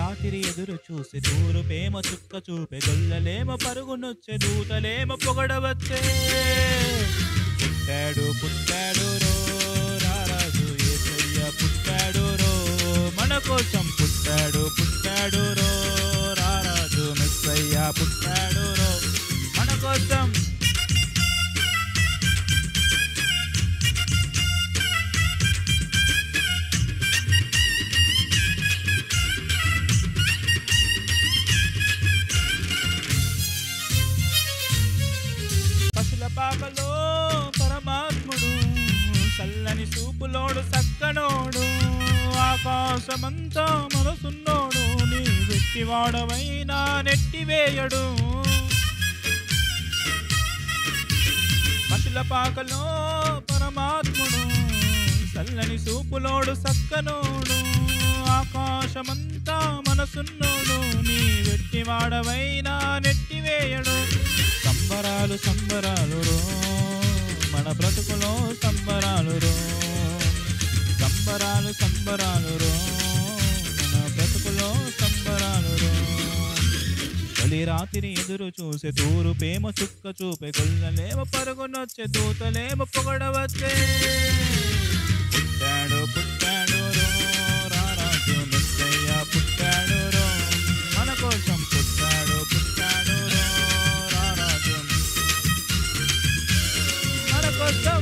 రాత్రి ఎదురు చూసి తూరు ప్రేమ చుక్క చూపే గొల్లలేమ పరుగునొచ్చే దూతలేమ పొగడవచ్చే పుట్టాడు పుట్టాడు రో రారాజు ఏసయ్య పుట్టాడు రో మన కోసం పుట్టాడు పుట్టాడు రో రారాజు మెస్సయ్య పుట్టాడు రో మన కోసం పశుల పాకలో పరమాత్ముడు చల్లని సూపులోడు సక్కనోడు ఆకాశమంతా మనసున్నోడు నీ వెట్టివాడవైనా నెట్టివేయడు పశుల పాకలో పరమాత్ముడు చల్లని సూపులోడు సక్కనోడు ఆకాశమంతా మనసున్నోడు నీ వెట్టివాడవైనా నెట్టివేయడు సంబరాలు సంబరాలు రో మన బ్రతుకులో సంబరాలు రో సంబరాలు సంబరాలు రో మన బ్రతుకులో సంబరాలు రో తొలి రాత్రి ఎదురు చూసే తూరు ప్రేమ చుక్క చూపే గొల్లలేమ పరుగునొచ్చే దూతలేమ పొగడవచ్చే పుట్టాడు పుట్టాడు రో రారాజు మెస్సయ్య పుట్టాడు రో మన కోసం పుట్టాడు పుట్టాడు రో రారాజు మన కోసం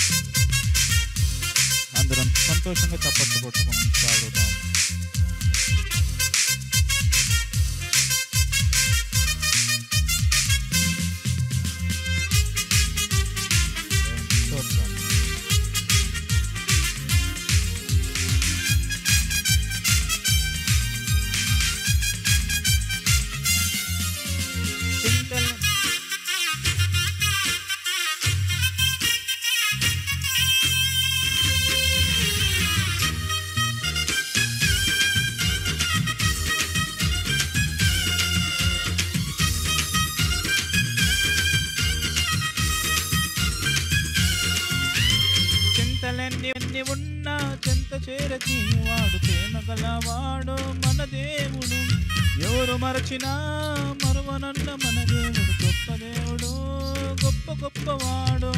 అందరం సంతోషంగా చప్పట్లు కొట్టుకుని సాగుతాం స్తోత్రం. చింతల చింతలన్నీ అన్ని ఉన్నా చెంత చేరచి వాడు ప్రేమ గలవాడు మన దేవుడు ఎవరు మరచినా మరువనన్న మన దేవుడు గొప్ప దేవుడు గొప్ప గొప్పవాడు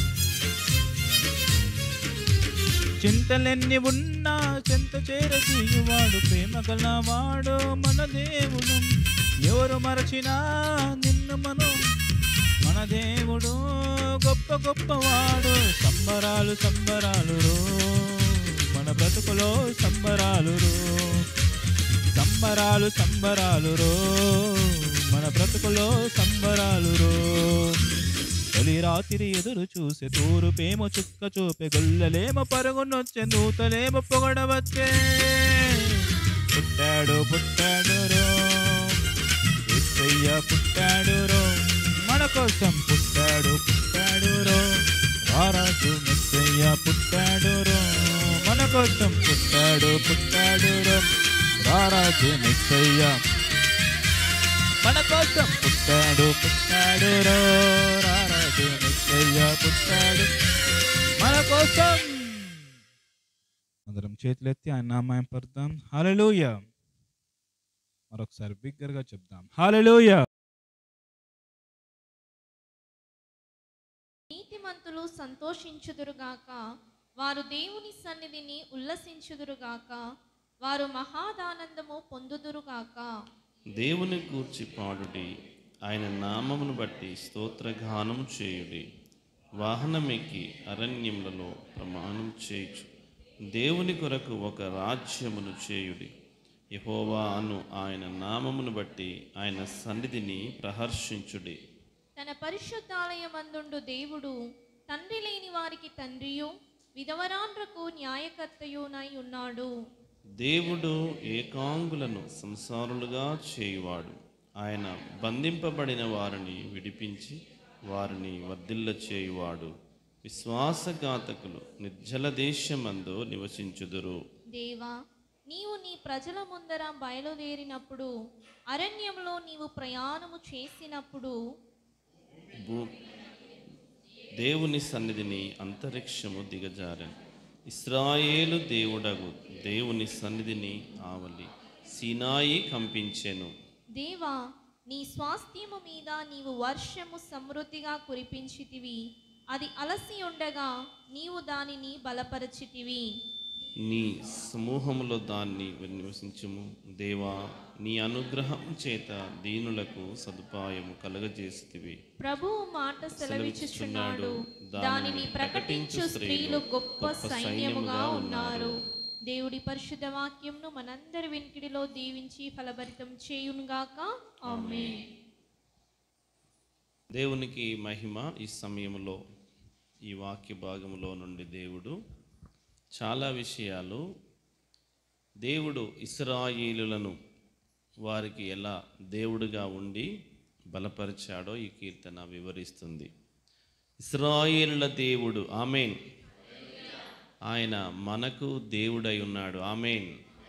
చింతలెన్ని ఉన్నా చెంత చేరచి వాడు ప్రేమ గలవాడు మన దేవుడు ఎవరు మరచినా నిన్ను మనం మన దేవుడు గొప్ప గొప్పవాడు సంబరాలు సంబరాలు రో మన బ్రతుకులో సంబరాలు రో సంబరాలు సంబరాలు రో మన బ్రతుకులో సంబరాలు రో తొలి రాత్రి ఎదురు చూసే తూరు పేమ చుక్క చూపే గొల్లలేమ పరుగునొచ్చే నూతలేమ పొగడవచ్చే పుట్టాడు పుట్టాడు రో ఎస్సయ్య పుట్టాడు రో మన కోసం పుట్టాడు పుట్టాడు రో రారాజు మెస్సయ్య పుట్టాడు రో మన కోసం పుట్టాడు పుట్టాడు రో రారాజు మెస్సయ్య మన కోసం పుట్టాడు పుట్టాడు రో రారాజు మెస్సయ్య పుట్టాడు మన కోసం అందరం చేతులెత్తి ఆయన నామాయం పడదాం హల్లెలూయా మరొకసారి బిగ్గరగా చెప్దాం హల్లెలూయా నీతిమంతులు సంతోషించుదురుగాక వారు దేవుని సన్నిధిని ఉల్లసించుదురుగాక వారు మహాదానందము పొందుదురుగాక దేవుని గూర్చి పాడుడి ఆయన నామమును బట్టి స్తోత్రగానం చేయుడి వాహనమెక్కి అరణ్యములలో ప్రమాణం చేయుచు దేవుని కొరకు ఒక రాజ్యమును చేయుడి యహోవా అను ఆయన నామమును బట్టి ఆయన సన్నిధిని ప్రహర్షించుడి తన పరిశుద్ధాలయమందుండు దేవుడు తండ్రి లేని వారికి తండ్రియు విధవరాండ్రకు న్యాయకర్తయునై ఉన్నాడు దేవుడు ఏకాంగులను సంసారులుగా చేయువాడు ఆయన బంధింపబడిన వారిని విడిపించి వారిని వర్ధిల్ల చేయువాడు విశ్వాసఘాతకులు నిర్జల దేశమందు నివసించుదురు దేవా నీవు నీ ప్రజల ముందర బయలుదేరినప్పుడు అరణ్యంలో నీవు ప్రయాణము చేసినప్పుడు భూ దేవుని సన్నిధిని అంతరిక్షము దిగజారను ఇస్రాయేలు దేవుడగు దేవుని సన్నిధిని ఆవలి సినాయి కంపించెను దేవా నీ స్వాస్థ్యము మీద నీవు వర్షము సమృద్ధిగా కురిపించితివి అది అలసి ఉండగా నీవు దానిని బలపరచితివి నీ సమూహములో దాన్ని వినివసించుము దేవా నీ అనుగ్రహం చేత దీనులకు సదుపాయము కలగజేస్తివి ప్రభువు మాట సెలవిచ్చుచున్నాడు దానిని ప్రకటించు స్త్రీలు గొప్ప సైన్యముగా ఉన్నారు దేవుడి పరిశుద్ధ వాక్యంను మనందరి వెనుకిడిలో దీవించి ఫలభరితం చేయునుగాక ఆమేన్ దేవునికి మహిమ ఈ సమయంలో ఈ వాక్య భాగములో నుండి దేవుడు చాలా విషయాలు దేవుడు ఇస్రాయేలులను వారికి ఎలా దేవుడుగా ఉండి బలపరిచాడో ఈ కీర్తన వివరిస్తుంది ఇస్రాయేలుల దేవుడు ఆమెన్ ఆయన మనకు దేవుడై ఉన్నాడు ఆమెన్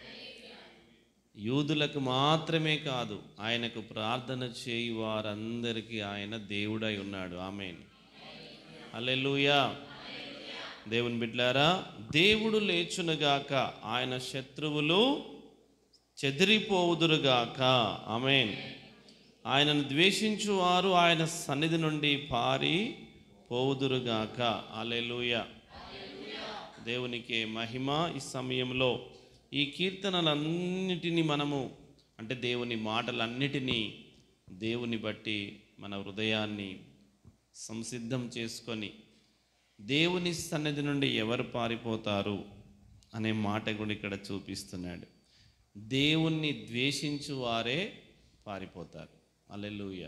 యూదులకు మాత్రమే కాదు ఆయనకు ప్రార్థన చేయి వారందరికీ ఆయన దేవుడై ఉన్నాడు ఆమెన్ అల్లెలుయా దేవుని బిడ్లారా దేవుడు లేచునుగాక ఆయన శత్రువులు చెదిరిపోవుదురుగాక ఆమెన్ ఆయనను ద్వేషించు వారు ఆయన సన్నిధి నుండి పారి పోవుదురుగాక అలెలుయ దేవునికి మహిమ ఈ సమయంలో ఈ కీర్తనలన్నిటినీ మనము అంటే దేవుని మాటలన్నిటినీ దేవుని బట్టి మన హృదయాన్ని సంసిద్ధం చేసుకొని దేవుని సన్నిధి నుండి ఎవరు పారిపోతారు అనే మాట కూడా ఇక్కడ చూపిస్తున్నాడు దేవుణ్ణి ద్వేషించు వారే పారిపోతారు అలెలుయ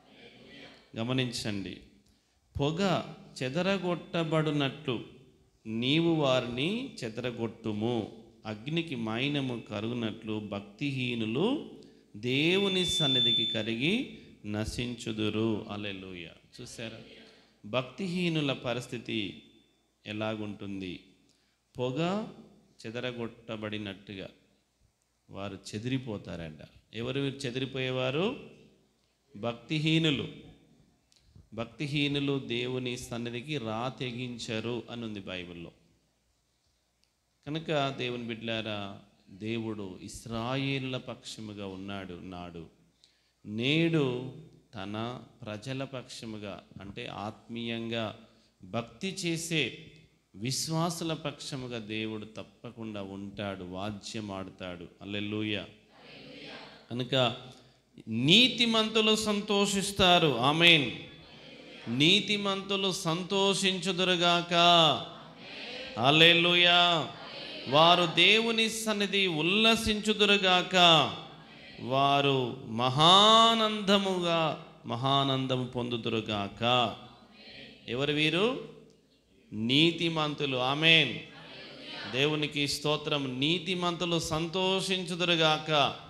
గమనించండి పొగ చెదరగొట్టబడినట్లు నీవు వారిని చెదరగొట్టుము అగ్నికి మైనము కరుగునట్లు భక్తిహీనులు దేవుని సన్నిధికి కరిగి నశించుదురు అలెలుయ చూసారా భక్తిహీనుల పరిస్థితి ఎలాగుంటుంది పొగ చెదరగొట్టబడినట్టుగా వారు చెదిరిపోతారంట ఎవరు చెదిరిపోయేవారు భక్తిహీనులు భక్తిహీనులు దేవుని సన్నిధికి రా తెగించరు అని ఉంది బైబిల్లో కనుక దేవుని బిడ్డారా దేవుడు ఇస్రాయేళ్ల పక్షముగా ఉన్నాడు నాడు నేడు తన ప్రజల పక్షముగా అంటే ఆత్మీయంగా భక్తి చేసే విశ్వాసుల పక్షముగా దేవుడు తప్పకుండా ఉంటాడు వాద్యం ఆడుతాడు అల్లెలుయ కనుక నీతిమంతులు సంతోషిస్తారు ఆమెన్ నీతిమంతులు సంతోషించుదురుగాక అల్లెలుయా వారు దేవుని సన్నిధి ఉల్లసించుదురుగాక వారు మహానందముగా మహానందము పొందుదురుగాక ఎవరు వీరు నీతిమంతులు ఆమెన్ దేవునికి స్తోత్రం నీతిమంతులు సంతోషించుదురుగాక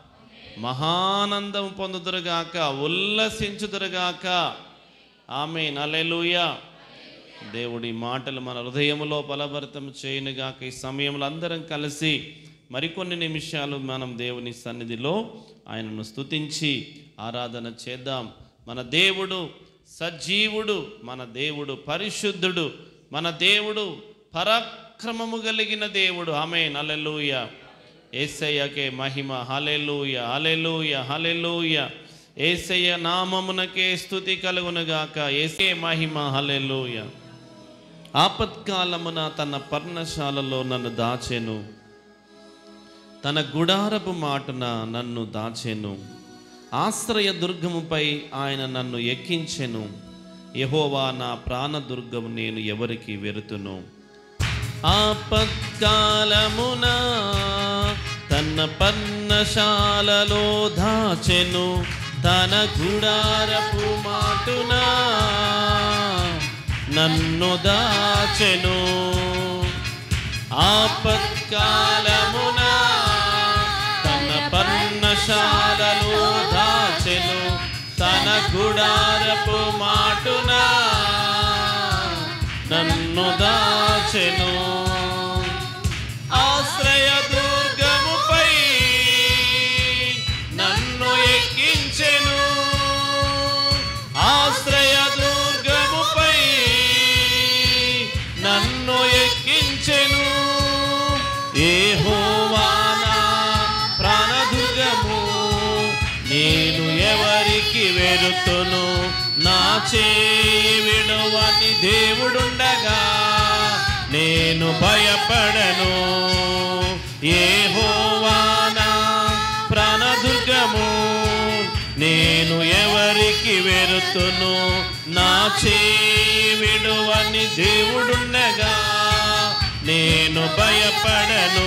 మహానందం పొందుదురుగాక ఉల్లసించుదురుగాక ఆమెన్ అలెలుయా దేవుడి మాటలు మన హృదయములో బలభరితం చేయనుగాక ఈ సమయంలో అందరం కలిసి మరికొన్ని నిమిషాలు మనం దేవుని సన్నిధిలో ఆయనను స్తుతించి ఆరాధన చేద్దాం మన దేవుడు సజీవుడు మన దేవుడు పరిశుద్ధుడు మన దేవుడు పరాక్రమము కలిగిన దేవుడు ఆమె నలెలుయ ఏసయ్యకే మహిమ హలెలుయ హలెలుయ హలెలుయ ఏసయ్య నామమునకే స్థుతి కలుగునుగాక ఏసే మహిమ హలెలుయ ఆపత్కాలమున తన పర్ణశాలలో నన్ను దాచెను తన గుడారపు మాటున నన్ను దాచెను ఆశ్రయ దుర్గముపై ఆయన నన్ను ఎక్కించెను యహోవా నా ప్రాణ దుర్గము నేను ఎవరికి వెరుతును ఆపత్కాలమున తన పర్ణశాలలో దాచెను తన గుడారపు మాటున నన్ను దాచెను ఆపత్కాలమున తన పర్ణశాలలో దాచెను తన గుడారపు మాటున నన్ను దాచెను ఆశ్రయ దుర్గముపై నన్ను ఎక్కించెను ఆశ్రయ దుర్గముపై నన్ను ఎక్కించెను ఏహోవా వెరుతును నా చేయి విడువని దేవుడుండగా నేను భయపడను ఏహోవానా ప్రాణదుర్గము నేను ఎవరికి వెరుతును నా చేయి విడువని దేవుడుండగా నేను భయపడను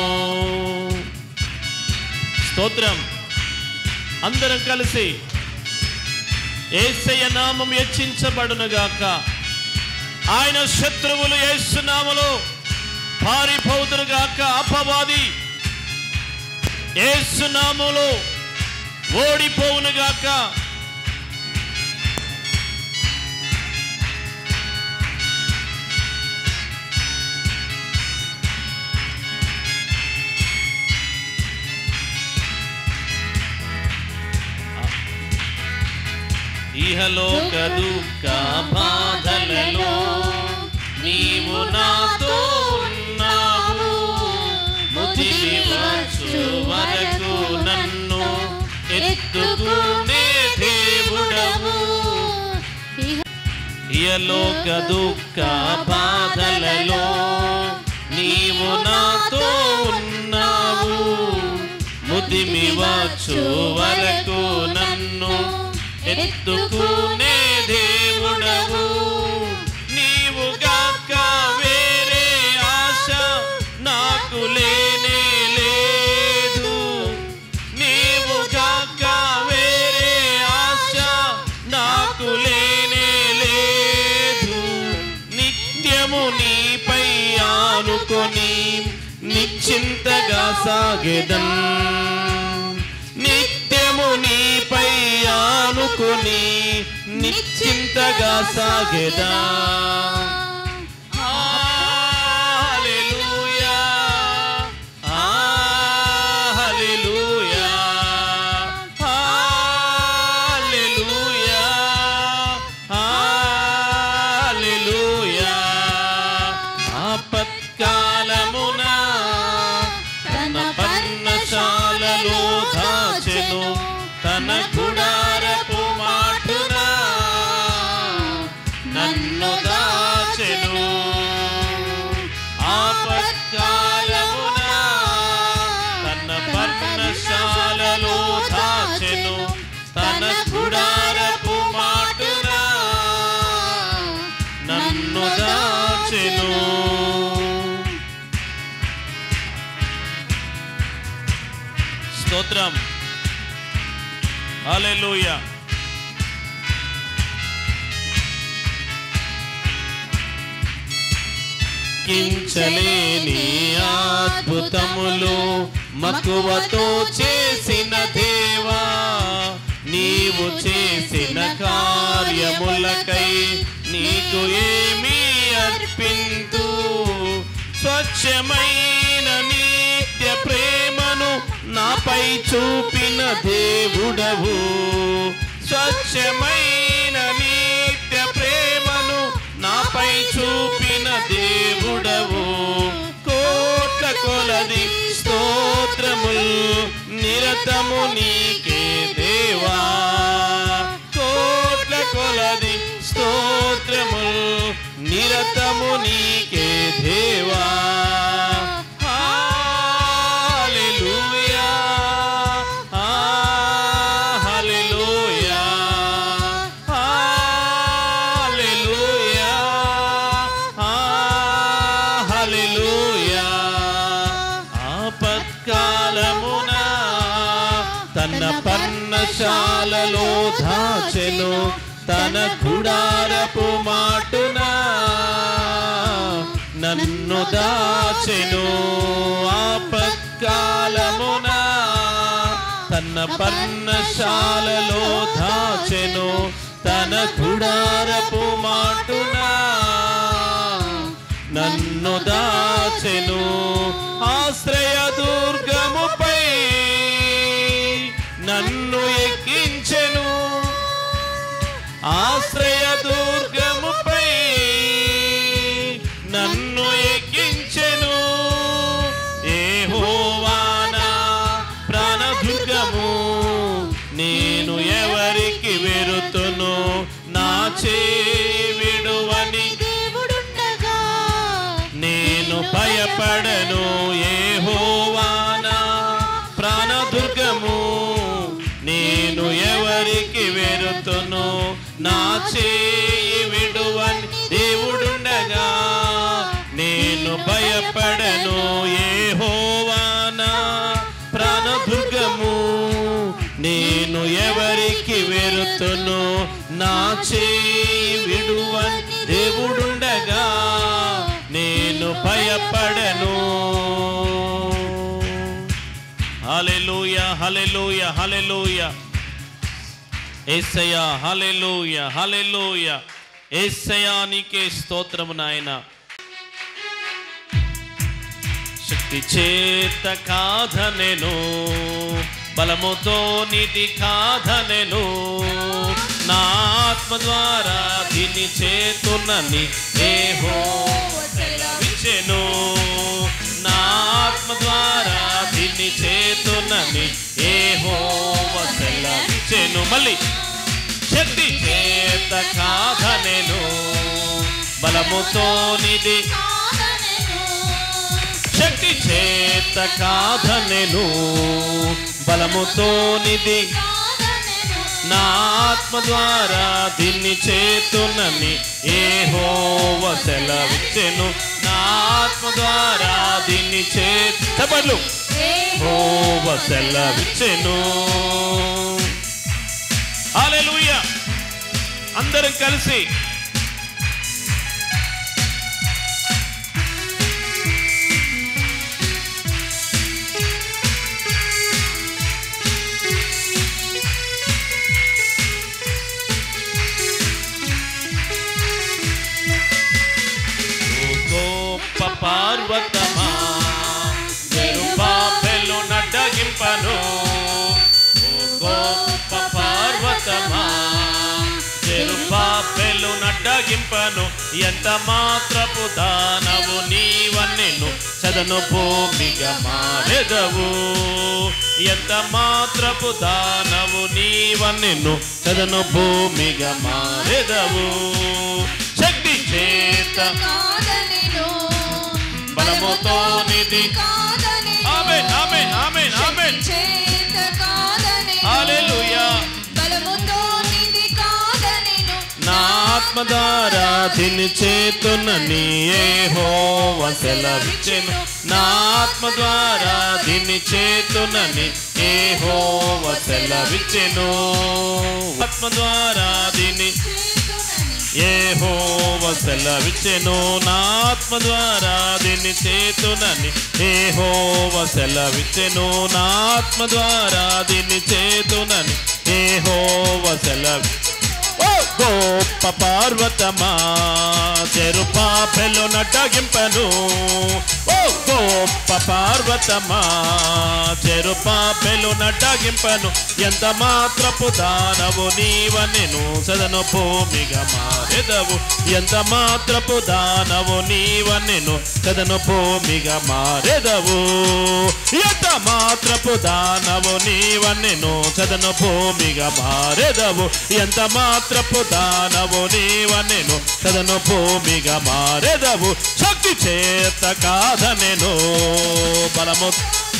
స్తోత్రం అందరం కలిసి ఏసయ్య నామం హెచ్చించబడునుగాక ఆయన శత్రువులు యేసునామలో పారిపోదురుగాక అపవాది యేసునామములో ఓడిపోవునుగాక ఇహలోక దుఃఖ బాధలలో నీవు నాతో ఉన్నావు ముదిమి వచ్చు వరకు నన్ను ఎత్తుకునే దేవుడవు ఇహలోక దుఃఖ బాధలలో నీవు నాతో ఉన్నావు ముదిమి వచ్చు వరకు నన్ను ఎత్తుకునే దేవుడవు నీవు గాక వేరే ఆశ నాకు లేనే లేదు నీవు గాక వేరే ఆశ నాకు లేనే లేదు నిత్యము నీపై ఆనుకొని నిశ్చింతగా సాగెదన్ నిత్యము నీపై ఆనుకొని నిశ్చింతగా సాగెదా హల్లెలూయా హల్లెలూయా హల్లెలూయా హల్లెలూయా ఆపత్కాలమున తన పర్ణశాలలో దాచెను తన గుడారపు మాటున నన్ను దాచెను ఆపత్కాలమున తన పర్ణశాలలో దాచెను తన గుడారపు మాటున నన్ను దాచెను స్తోత్రం హల్లెలూయా కించలేని అద్భుతములు మక్కువతో చేసిన దేవా నీవు చేసిన కార్యములకై నీకు ఏమీ అర్పింతు స్వచ్ఛమైన నిత్య ప్రేమను నాపై చూపిన దేవుడవు స్వచ్ఛమైన నిత్య ప్రేమను నాపై చూపిన దేవుడవు కోట్ల కొలది స్తోత్రములు నిరతము నీకే దేవా కోట్ల కొలది స్తోత్రములు నిరతము నీకే దేవా హల్లెలూయా హల్లెలూయా హల్లెలూయా హల్లెలూయా ఆపత్కాలమున తన పర్ణశాలలో దాచెను తన గుడారపు మాటున నన్ను దాచెను ఆపత్కాలమున తన పర్ణశాలలో దాచెను తన గుడారపు మాటున నన్ను దాచెను ఆశ్రయ దుర్గముపై నన్ను ఎక్కించెను ఆశ్రయ దుర్గముపై నన్ను ఎక్కించెను ఏహోవానా ప్రాణదుర్గము నేను ఎవరికి వెరు చేయి విడువని దేవుడుండగా నేను భయపడను ఏహోవానా ప్రాణదుర్గము నేను ఎవరికి వెరుతును నా చేయి విడువని దేవుడుండగా నేను భయపడను ఏహోవానా ప్రాణదుర్గము నేను ఎవరికి వెరుతును నా చేయి విడువని దేవుడుండగా నేను భయపడను హల్లెలూయ హల్లెలూయ హల్లెలూయ యేసయ్య హల్లెలూయ హల్లెలూయ యేసయ్య నీకే స్తోత్రము నాయన శక్తి చేత కాదనెను బలముతో నిధి కాదనెను నా ఆత్మ ద్వారా దీని చేతున్నని ఏహో విచ్చెను నా ఆత్మ ద్వారా దీన్ని చేతున్నని ఏహో సెలవిచ్చెను మళ్ళీ శక్తి చేత కాదనెను బలముతో నిధి శక్తి చేత కాదనెను బలముతో నిధి నా ఆత్మ ద్వారా దీన్ని చేతునని ఏహోవ సెలవిచ్చెను నా ఆత్మ ద్వారా దీన్ని చేతబడు హోవ సెలవిచ్చెను హల్లెలూయా అందరం కలిసి ఓ గొప్ప పార్వతమా జెరుబాబెలు నడ్డగింపను ఓ గొప్ప పార్వతమా జెరుబాబెలు నడ్డగింపను ఎంత మాత్రపు దానవు నీవన్నెను చదను భూమిగా మారెదవు ఎంత మాత్రపు దానవు నీవన్నెను చదను భూమిగా మారెదవు శక్తి చేత బలముతో నిధి ఆమేన్ ఆమేన్ ఆమేన్ ఆమేన్ హల్లెలూయా నా ఆత్మ ద్వారా దీని చేతున్న నీ ఏహోవ సెలవిచ్చెను నా ఆత్మ ద్వారా దీని చేతున్న నీ ఏహోవ సెలవిచ్చెను ఆత్మ ద్వారా దీని ఏహోవ సెలవిచ్చెను నా ఆత్మ ద్వారా దీన్ని చేతునని ఏహోవ సెలవిచ్చెను నా ఆత్మ ద్వారా దీన్ని చేతునని ఏహోవ సెలవి ఓ గొప్ప పార్వతమా చెరుపాపెలు నటగింపను ఓ గొప్ప పార్వతమా చెరుపాపెలు నటగింపను ఎంత మాత్రపు దానవు నీవనెను సదను భూమిగా మారెదవు ఎంత మాత్రపు దానవు నీవనెను సదను భూమిగా మారెదవు ఎంత మాత్రపు దానవు నీవనెను సదను భూమిగా మారెదవు ఎంత మాత్రపు దానవు నీవనెను సదను భూమిగా మారెదవు శక్తి చేత కాదనెను బలము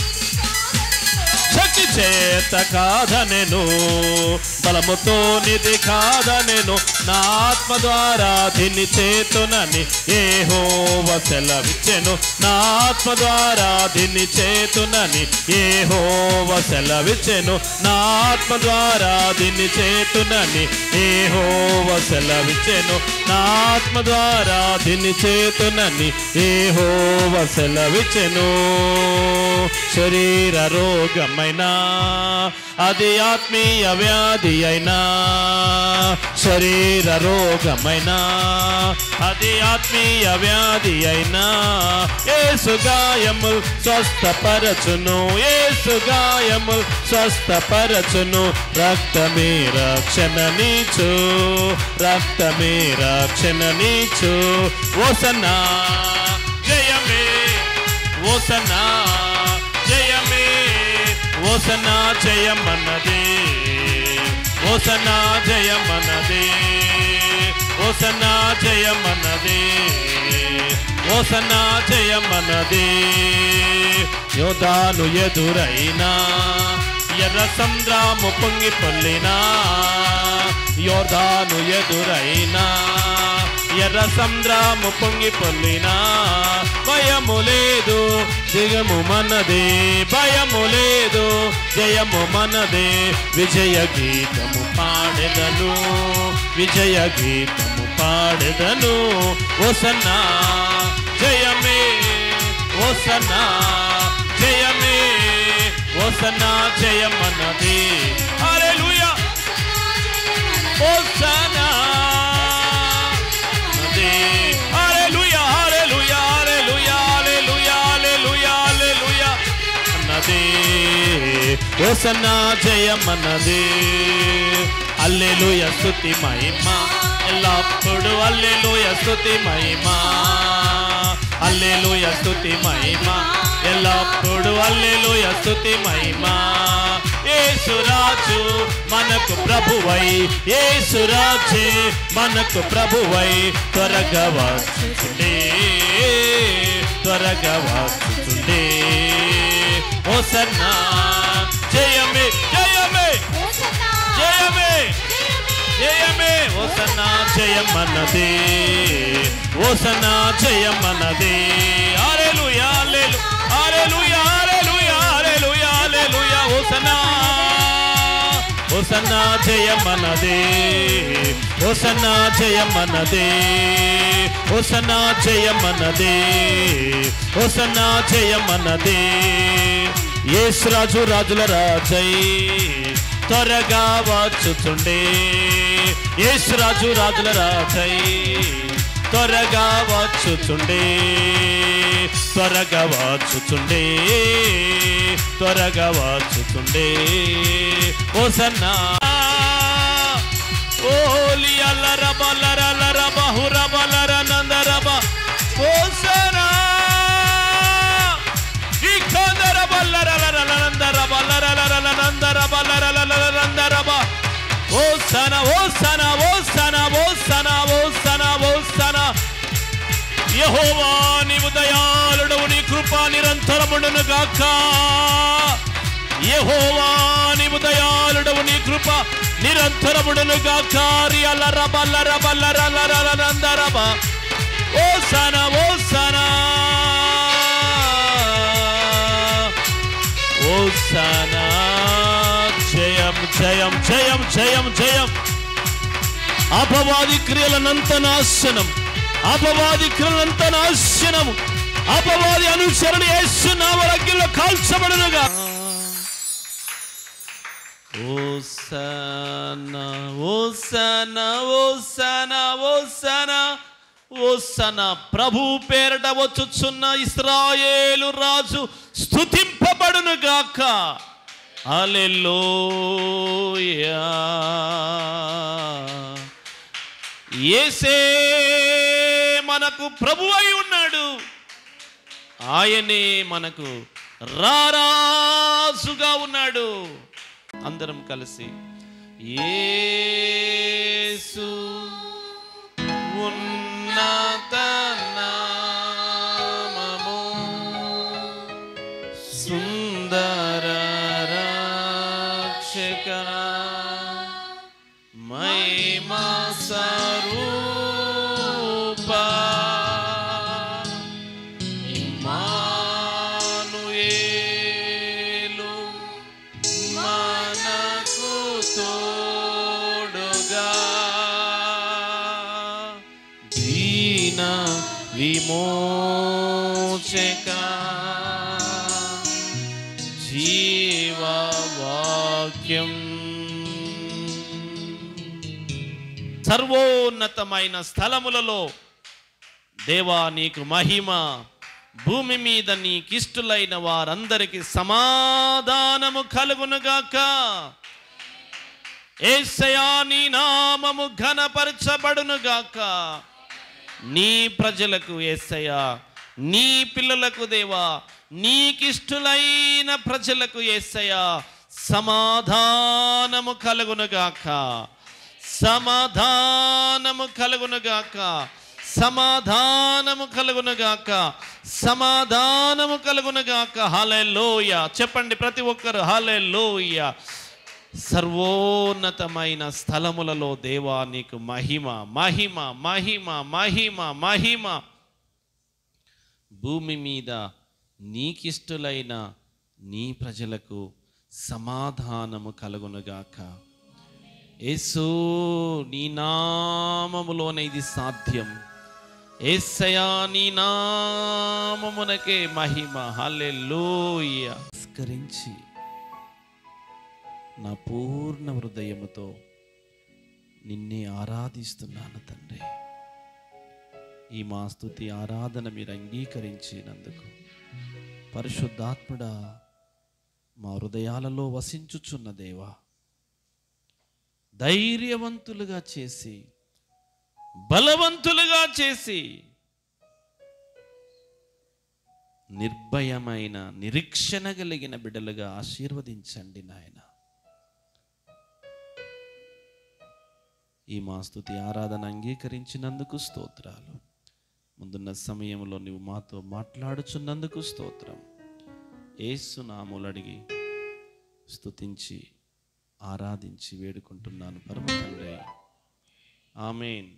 శక్తి చేత కాదనెను బలముతో నిధి కాదనెను నా ఆత్మ ద్వారా దీన్ని చేతునని ఏహోవ సెలవిచ్చెను నా ఆత్మ ద్వారా దీన్ని చేతునని ఏహోవ సెలవిచ్చెను నా ఆత్మ ద్వారా దీన్ని చేతునని ఏహోవ సెలవిచ్చెను నా ఆత్మ ద్వారా దీన్ని చేతునని ఏహోవ సెలవిచ్చెను శరీర రోగమైనా అది ఆత్మీయ వ్యాధి అయినా శరీర రోగమైనా అది ఆత్మీయ వ్యాధి అయినా ఏసు గాయముల్ స్వస్థపరచును ఏసు గాయముల్ స్వస్థపరచును రక్తమే రక్షణ నీచు రక్తమే రక్షణ నీచు ఓసన్నా జయమే ఓసనా జయమే ఓసనా జయమన్నదే ఓసనా జయమన్నదే ఓసన్నా జయమన్నదే ఓసన్నా జయమన్నదే యోధాను ఎదురైనా ఎర్ర సంద్రాము పొంగి పొల్లినా యోధాను ఎదురైనా ఎర్ర సంద్రాము పొంగి పొల్లినా భయము లేదు జయము మనదే భయము లేదు జయము మనదే విజయ గీతము పాడెదను విజయ గీతము పాడెదను ఓసన్నా జయమే ఓసన్నా జయమే ఓసన్నా జయమన్నది హల్లెలూయా ఓసన్నా నది హల్లెలూయా హల్లెలూయా హల్లెలూయా హల్లెలూయా హల్లెలూయా హల్లెలూయా అన్నది ఓసన్నా జయమన్నది అల్లెలూయ స్తుతి మహిమ ఎల్లప్పుడు అల్లెలూయ స్తుతి మహిమ అల్లెలూయ స్తుతి మహిమ ఎల్లప్పుడు అల్లెలూయ స్తుతి మహిమ యేసురాజు మనకు ప్రభువై యేసురాజే మనకు ప్రభువై త్వరగా వచ్చుచుండే త్వరగా వచ్చుచుండే ఓసన్నా జయమే జయమే జయమే జయమే ఓసన్నా జయమన్నదే ఓసన్నా జయమన్నదే హల్లెలూయా హల్లెలూయా హల్లెలూయా హల్లెలూయా హల్లెలూయా హల్లెలూయా ఓసన్నా ఓసన్నా జయమన్నదే ఓసన్నా జయమన్నదే ఓసన్నా జయమన్నదే ఓసన్నా జయమన్నదే యేసురాజు రాజుల రాజై త్వరగా వచ్చుచుండే యేసురాజు రాజుల రాజై త్వరగా వచ్చుచుండే త్వరగా వచ్చుచుండే త్వరగా వచ్చుచుండే ఓసన్నా ఓలి అల్లర బల్లర అల్లర బహుర బల్లర నందర బ ఓసనా విఖందర బల్లర లర నందర బల్లర లర నందర బల్లర లర నందర బ ఓసన ఓసన ఓసన ఓసన ఓసన ఓసన యహోవా నీవు దయాళుడవు నీ కృప నిరంతరముండును గాక యహోవా నీవు దయాళుడవు నీ కృప నిరంతరముండును గాక రియలర బల్లర బల్లర లర నందరబ ఓసన ఓసన ఓసన జయం జయం జయం జయం జయం అపవాది క్రియలనంత నాశనం అపవాది క్రియలంత నాశనము అపవాది అనుసరణ యేసు నామరగ్గిలో కాల్చబడునుగా ఓసన ఓసన ఓసన ఓసన ఓసన ప్రభు పేరట వచ్చుచున్న ఇస్రాయేలు రాజు స్తుతింపబడును గాక హల్లెలూయా ఏసే మనకు ప్రభు అయి ఉన్నాడు ఆయనే మనకు రారాజుగా ఉన్నాడు అందరం కలిసి యేసు ఉన్నత నామము సుందర రక్షకనా మహిమా స్వరూపా ఇమ్మానుయేలు మనకు తోడుగా దీన విమోచక జీవవాక్యం సర్వోన్నతమైన స్థలములలో దేవా నీకు మహిమ భూమి మీద నీకిష్టులైన వారందరికి సమాధానము కలుగునుగాక ఏసయా నీ నామము ఘనపరచబడునుగాక నీ ప్రజలకు ఏసయ్యా నీ పిల్లలకు దేవా నీకిష్టులైన ప్రజలకు ఏసయ్యా సమాధానము కలుగునుగాక సమాధానము కలుగునుగాక సమాధానము కలుగునుగాక సమాధానము కలుగునుగాక హల్లెలూయ చెప్పండి ప్రతి ఒక్కరు హల్లెలూయ సర్వోన్నతమైన స్థలములలో దేవా నీకు మహిమ మహిమ మహిమ మహిమ మహిమ భూమి మీద నీకిష్టులైన నీ ప్రజలకు సమాధానము కలుగునుగాక యేసు నీ నామములోనే ఇది సాధ్యం ఏసయా నీ నామమునకే మహిమ హల్లెలూయ నమస్కరించి నా పూర్ణ హృదయముతో నిన్నే ఆరాధిస్తున్నాను తండ్రి ఈ మా స్తుతి ఆరాధన మీరు అంగీకరించినందుకు పరిశుద్ధాత్ముడా మా హృదయాలలో వసించుచున్న దేవా ధైర్యవంతులుగా చేసి బలవంతులుగా చేసి నిర్భయమైన నిరీక్షణ కలిగిన బిడ్డలుగా ఆశీర్వదించండి నాయన ఈ మా స్తుతి ఆరాధన అంగీకరించినందుకు స్తోత్రాలు ముందున్న సమయంలో నువ్వు మాతో మాట్లాడుచున్నందుకు స్తోత్రం ఏసు నాములడిగి స్తుతించి ఆరాధించి వేడుకుంటున్నాను పరమ తండ్రి ఆమెన్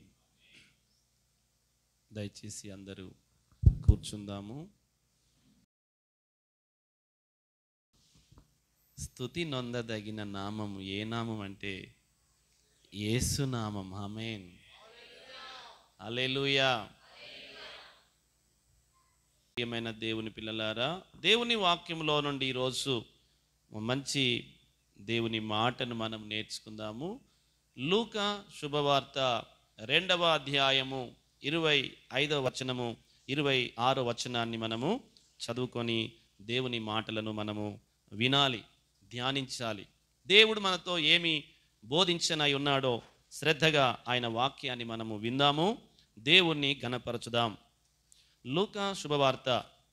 దయచేసి అందరూ కూర్చుందాము స్తుతి నొందదగిన నామము ఏ నామం అంటే యేసు నామం ఆమెన్ అలెలుయా ప్రియమైన దేవుని పిల్లలారా దేవుని వాక్యంలో నుండి ఈరోజు మంచి దేవుని మాటను మనం నేర్చుకుందాము లూక శుభవార్త రెండవ అధ్యాయము ఇరవై ఐదవ వచనము ఇరవై ఆరో వచనాన్ని మనము చదువుకొని దేవుని మాటలను మనము వినాలి ధ్యానించాలి దేవుడు మనతో ఏమి బోధించనై ఉన్నాడో శ్రద్ధగా ఆయన వాక్యాన్ని మనము విందాము దేవుణ్ణి ఘనపరచుదాం లూకా శుభవార్త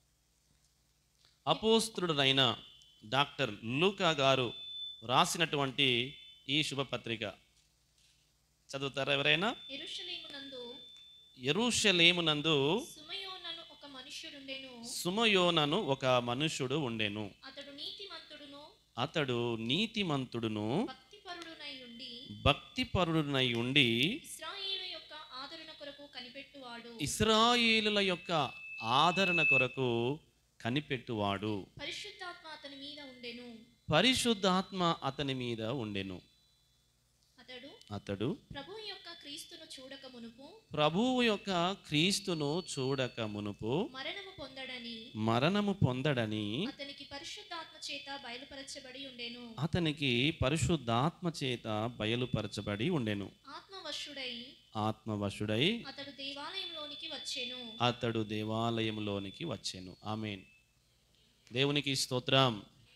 అపోస్తుడైన డాక్టర్ లూకా గారు రాసినటువంటి ఈ శుభపత్రిక చదువుతారా ఎవరైనా యెరూషలేమునందు ఎరుషలేమునందు సుమయోనను ఒక మనుష్యుడుండెను సుమయోనను ఒక మనుషుడు ఉండెను అతడు నీతిమంతుడును అతడు నీతిమంతుడును భక్తిపరుడునై ఉండి భక్తిపరుడునై ఉండి ఇస్రాయేలు యొక్క ఆదరణ కొరకు కనిపెట్టువాడు ఇస్రాయేలుల యొక్క ఆదరణ కొరకు కనిపెట్టువాడు పరిశుద్ధాత్మ అతని మీద ఉండెను పరిశుద్ధాత్మ అతని మీద ఉండెను అతడు అతడు ప్రభు యొక్క క్రీస్తును చూడక మునుపు ప్రభువు యొక్క క్రీస్తును చూడక మునుపు మరణము పొందడని మరణము పొందడని అతనికి పరిశుద్ధాత్మ చేత బయలుపరచబడి ఉండెను అతనికి పరిశుద్ధాత్మ చేత బయలుపరచబడి ఉండెను ఆత్మవశుడై ఆత్మవశుడై అతడు దేవాలయంలోనికి వచ్చెను అతడు దేవాలయంలోనికి వచ్చెను ఆమెన్ దేవునికి స్తోత్రం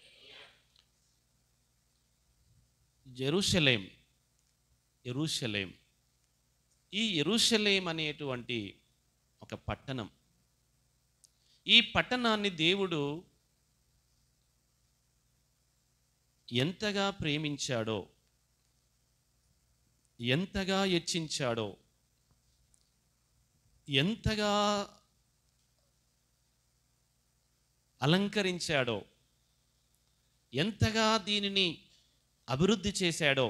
జెరూషలేం ఎరుషలేం ఈ ఎరుషలేం అనేటువంటి ఒక పట్టణం ఈ పట్టణాన్ని దేవుడు ఎంతగా ప్రేమించాడో ఎంతగా హెచ్చించాడో ఎంతగా అలంకరించాడో ఎంతగా దీనిని అభివృద్ధి చేశాడో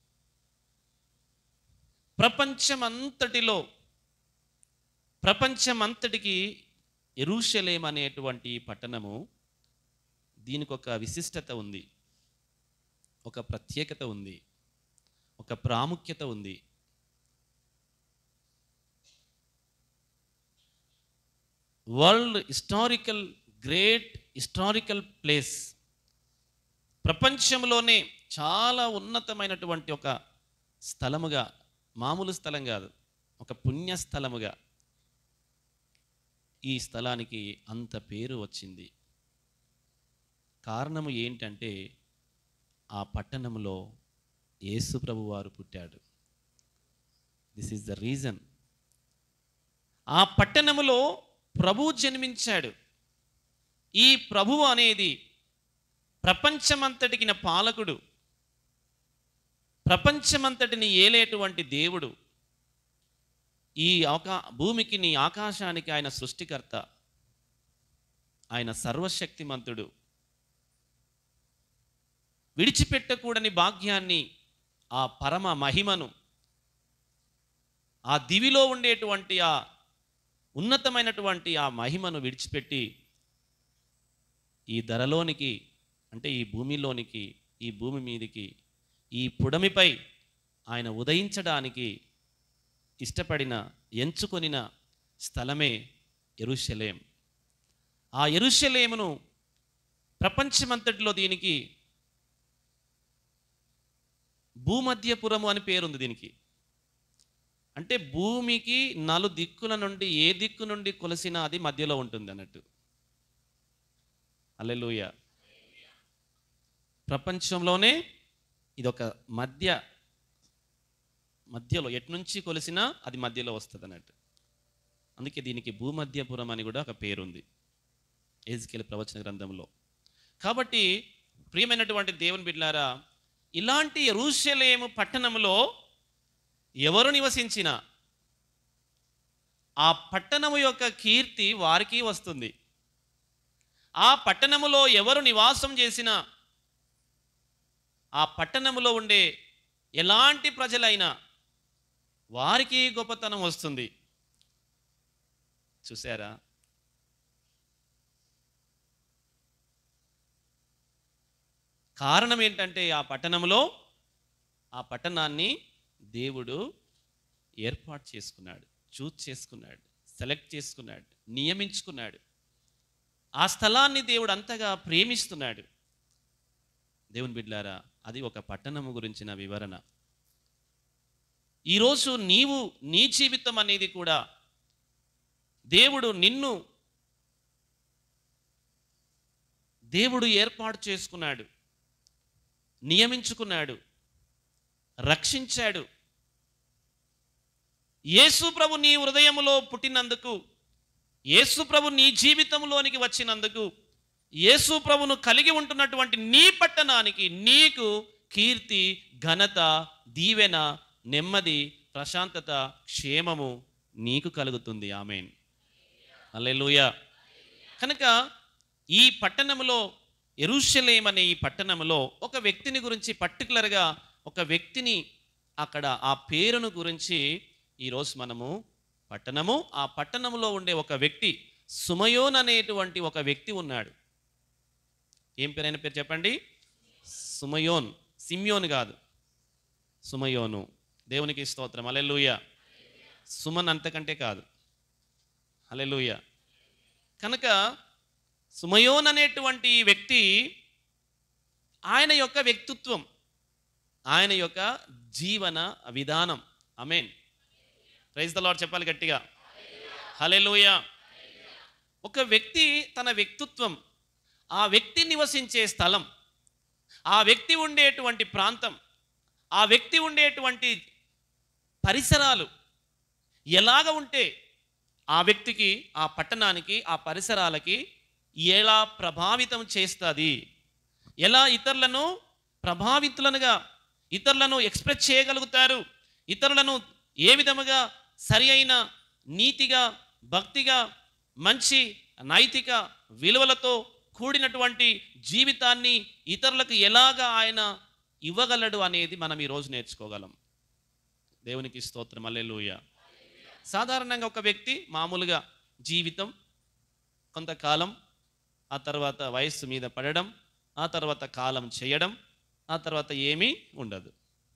ప్రపంచమంతటిలో ప్రపంచమంతటికి ఎరుషలేం అనేటువంటి పట్టణము దీనికి ఒక విశిష్టత ఉంది ఒక ప్రత్యేకత ఉంది ఒక ప్రాముఖ్యత ఉంది world historical great historical place ప్రపంచంలోనే చాలా ఉన్నతమైనటువంటి ఒక స్థలముగా మామూలు స్థలం కాదు ఒక పుణ్యస్థలముగా ఈ స్థలానికి అంత పేరు వచ్చింది కారణము ఏంటంటే ఆ పట్టణంలో యేసు ప్రభు వారు పుట్టాడు దిస్ ఈజ్ ద రీజన్ ఆ పట్టణములో ప్రభు జన్మించాడు ఈ ప్రభువు అనేది ప్రపంచమంతటికిన పాలకుడు ప్రపంచమంతటిని ఏలేటువంటి దేవుడు ఈ ఆకా భూమికి నీ ఆకాశానికి ఆయన సృష్టికర్త ఆయన సర్వశక్తిమంతుడు విడిచిపెట్టకూడని భాగ్యాన్ని ఆ పరమ మహిమను ఆ దివిలో ఉండేటువంటి ఆ ఉన్నతమైనటువంటి ఆ మహిమను విడిచిపెట్టి ఈ ధరలోనికి అంటే ఈ భూమిలోనికి ఈ భూమి మీదికి ఈ పుడమిపై ఆయన ఉదయించడానికి ఇష్టపడిన ఎంచుకొనిన స్థలమే ఎరుషలేం ఆ ఎరుషలేమును ప్రపంచమంతటిలో దీనికి భూమధ్యపురము అని పేరుంది దీనికి అంటే భూమికి నలు దిక్కుల నుండి ఏ దిక్కు నుండి కొలిసినా అది మధ్యలో ఉంటుంది అన్నట్టు అల్లెలుయ ప్రపంచంలోనే ఇదొక మధ్య మధ్యలో ఎటు నుంచి కొలిసినా అది మధ్యలో వస్తుంది అన్నట్టు అందుకే దీనికి భూమధ్యపురం అని కూడా ఒక పేరుంది ఏజ్కేల్ ప్రవచన గ్రంథంలో కాబట్టి ప్రియమైనటువంటి దేవుని బిడ్లారా ఇలాంటి ఎరూషలేము పట్టణంలో ఎవరు నివసించినా ఆ పట్టణము యొక్క కీర్తి వారికి వస్తుంది ఆ పట్టణములో ఎవరు నివాసం చేసినా ఆ పట్టణములో ఉండే ఎలాంటి ప్రజలైనా వారికి గొప్పతనం వస్తుంది చూసారా కారణం ఏంటంటే ఆ పట్టణంలో ఆ పట్టణాన్ని దేవుడు ఏర్పాటు చేసుకున్నాడు చూజ్ చేసుకున్నాడు సెలెక్ట్ చేసుకున్నాడు నియమించుకున్నాడు ఆ స్థలాన్ని దేవుడు అంతగా ప్రేమిస్తున్నాడు దేవుని బిడ్లారా అది ఒక పట్టణము గురించిన వివరణ ఈరోజు నీవు నీ జీవితం అనేది కూడా దేవుడు నిన్ను దేవుడు ఏర్పాటు చేసుకున్నాడు నియమించుకున్నాడు రక్షించాడు యేసు ప్రభు నీ హృదయములో పుట్టినందుకు యేసు ప్రభు నీ జీవితంలోనికి వచ్చినందుకు యేసు ప్రభును కలిగి ఉంటున్నటువంటి నీ పట్టణానికి నీకు కీర్తి ఘనత దీవెన నెమ్మది ప్రశాంతత క్షేమము నీకు కలుగుతుంది ఆమెన్ అల్లెలుయ కనుక ఈ పట్టణములో ఎరుషలేం అనే ఈ పట్టణంలో ఒక వ్యక్తిని గురించి పర్టికులర్గా ఒక వ్యక్తిని అక్కడ ఆ పేరును గురించి ఈరోజు మనము పట్టణము ఆ పట్టణంలో ఉండే ఒక వ్యక్తి సుమయోన్ అనేటువంటి ఒక వ్యక్తి ఉన్నాడు ఏం పేరు ఆయన పేరు చెప్పండి సుమయోన్ సిమ్యోన్ కాదు సుమయోను దేవునికి స్తోత్రం అలెలుయ సుమన్ అంతకంటే కాదు అలెలుయ కనుక సుమయోన్ అనేటువంటి ఈ వ్యక్తి ఆయన యొక్క వ్యక్తిత్వం ఆయన యొక్క జీవన విధానం అమేన్ ప్రైజ్ ద లార్డ్ చెప్పాలి గట్టిగా హలెలుయ ఒక వ్యక్తి తన వ్యక్తిత్వం ఆ వ్యక్తి నివసించే స్థలం ఆ వ్యక్తి ఉండేటువంటి ప్రాంతం ఆ వ్యక్తి ఉండేటువంటి పరిసరాలు ఎలాగ ఉంటే ఆ వ్యక్తికి ఆ పట్టణానికి ఆ పరిసరాలకి ఎలా ప్రభావితం చేస్తుంది ఎలా ఇతరులను ప్రభావితులనుగా ఇతరులను ఎక్స్ప్రెస్ చేయగలుగుతారు ఇతరులను ఏ విధముగా సరి అయిన నీతిగా భక్తిగా మంచి నైతిక విలువలతో కూడినటువంటి జీవితాన్ని ఇతరులకు ఎలాగా ఆయన ఇవ్వగలడు అనేది మనం ఈరోజు నేర్చుకోగలం దేవునికి స్తోత్రం అల్లెలుయ సాధారణంగా ఒక వ్యక్తి మామూలుగా జీవితం కొంతకాలం ఆ తర్వాత వయస్సు మీద పడడం ఆ తర్వాత కాలం చేయడం ఆ తర్వాత ఏమీ ఉండదు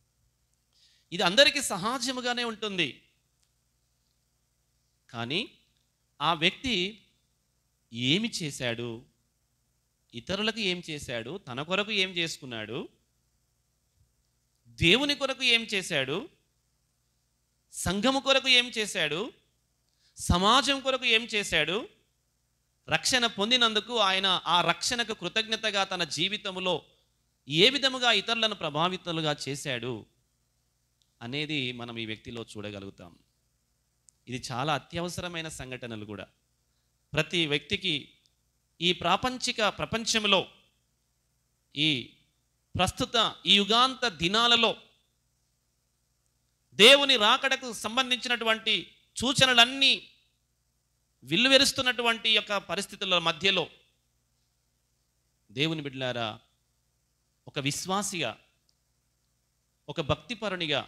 ఇది అందరికీ సహజముగానే ఉంటుంది కానీ ఆ వ్యక్తి ఏమి చేశాడు ఇతరులకు ఏం చేశాడు తన కొరకు ఏం చేసుకున్నాడు దేవుని కొరకు ఏం చేశాడు సంఘము కొరకు ఏం చేశాడు సమాజం కొరకు ఏం చేశాడు రక్షణ పొందినందుకు ఆయన ఆ రక్షణకు కృతజ్ఞతగా తన జీవితంలో ఏ విధముగా ఇతరులను ప్రభావితులుగా చేశాడు అనేది మనం ఈ వ్యక్తిలో చూడగలుగుతాం ఇది చాలా అత్యవసరమైన సంఘటనలు కూడా ప్రతి వ్యక్తికి ఈ ప్రాపంచిక ప్రపంచంలో ఈ ప్రస్తుత ఈ యుగాంత దినాలలో దేవుని రాకడకు సంబంధించినటువంటి సూచనలన్నీ విల్లువెరుస్తున్నటువంటి యొక్క పరిస్థితుల మధ్యలో దేవుని బిడ్డలారా ఒక విశ్వాసిగా ఒక భక్తిపరునిగా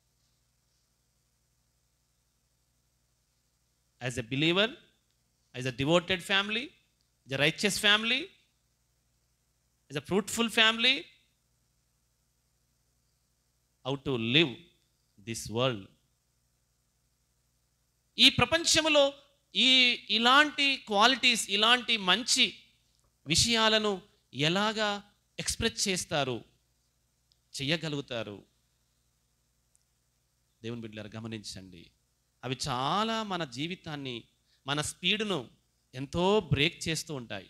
as a believer as a devoted family as a righteous family as a fruitful family how to live this world ఈ ప్రపంచంలో ఈ ఇలాంటి క్వాలిటీస్ ఇలాంటి మంచి విషయాలను ఎలాగా ఎక్స్ప్రెస్ చేస్తారు చెయ్యగలుగుతారు దేవుని బిడ్డలారు గమనించండి అవి చాలా మన జీవితాన్ని మన స్పీడ్ను ఎంతో బ్రేక్ చేస్తూ ఉంటాయి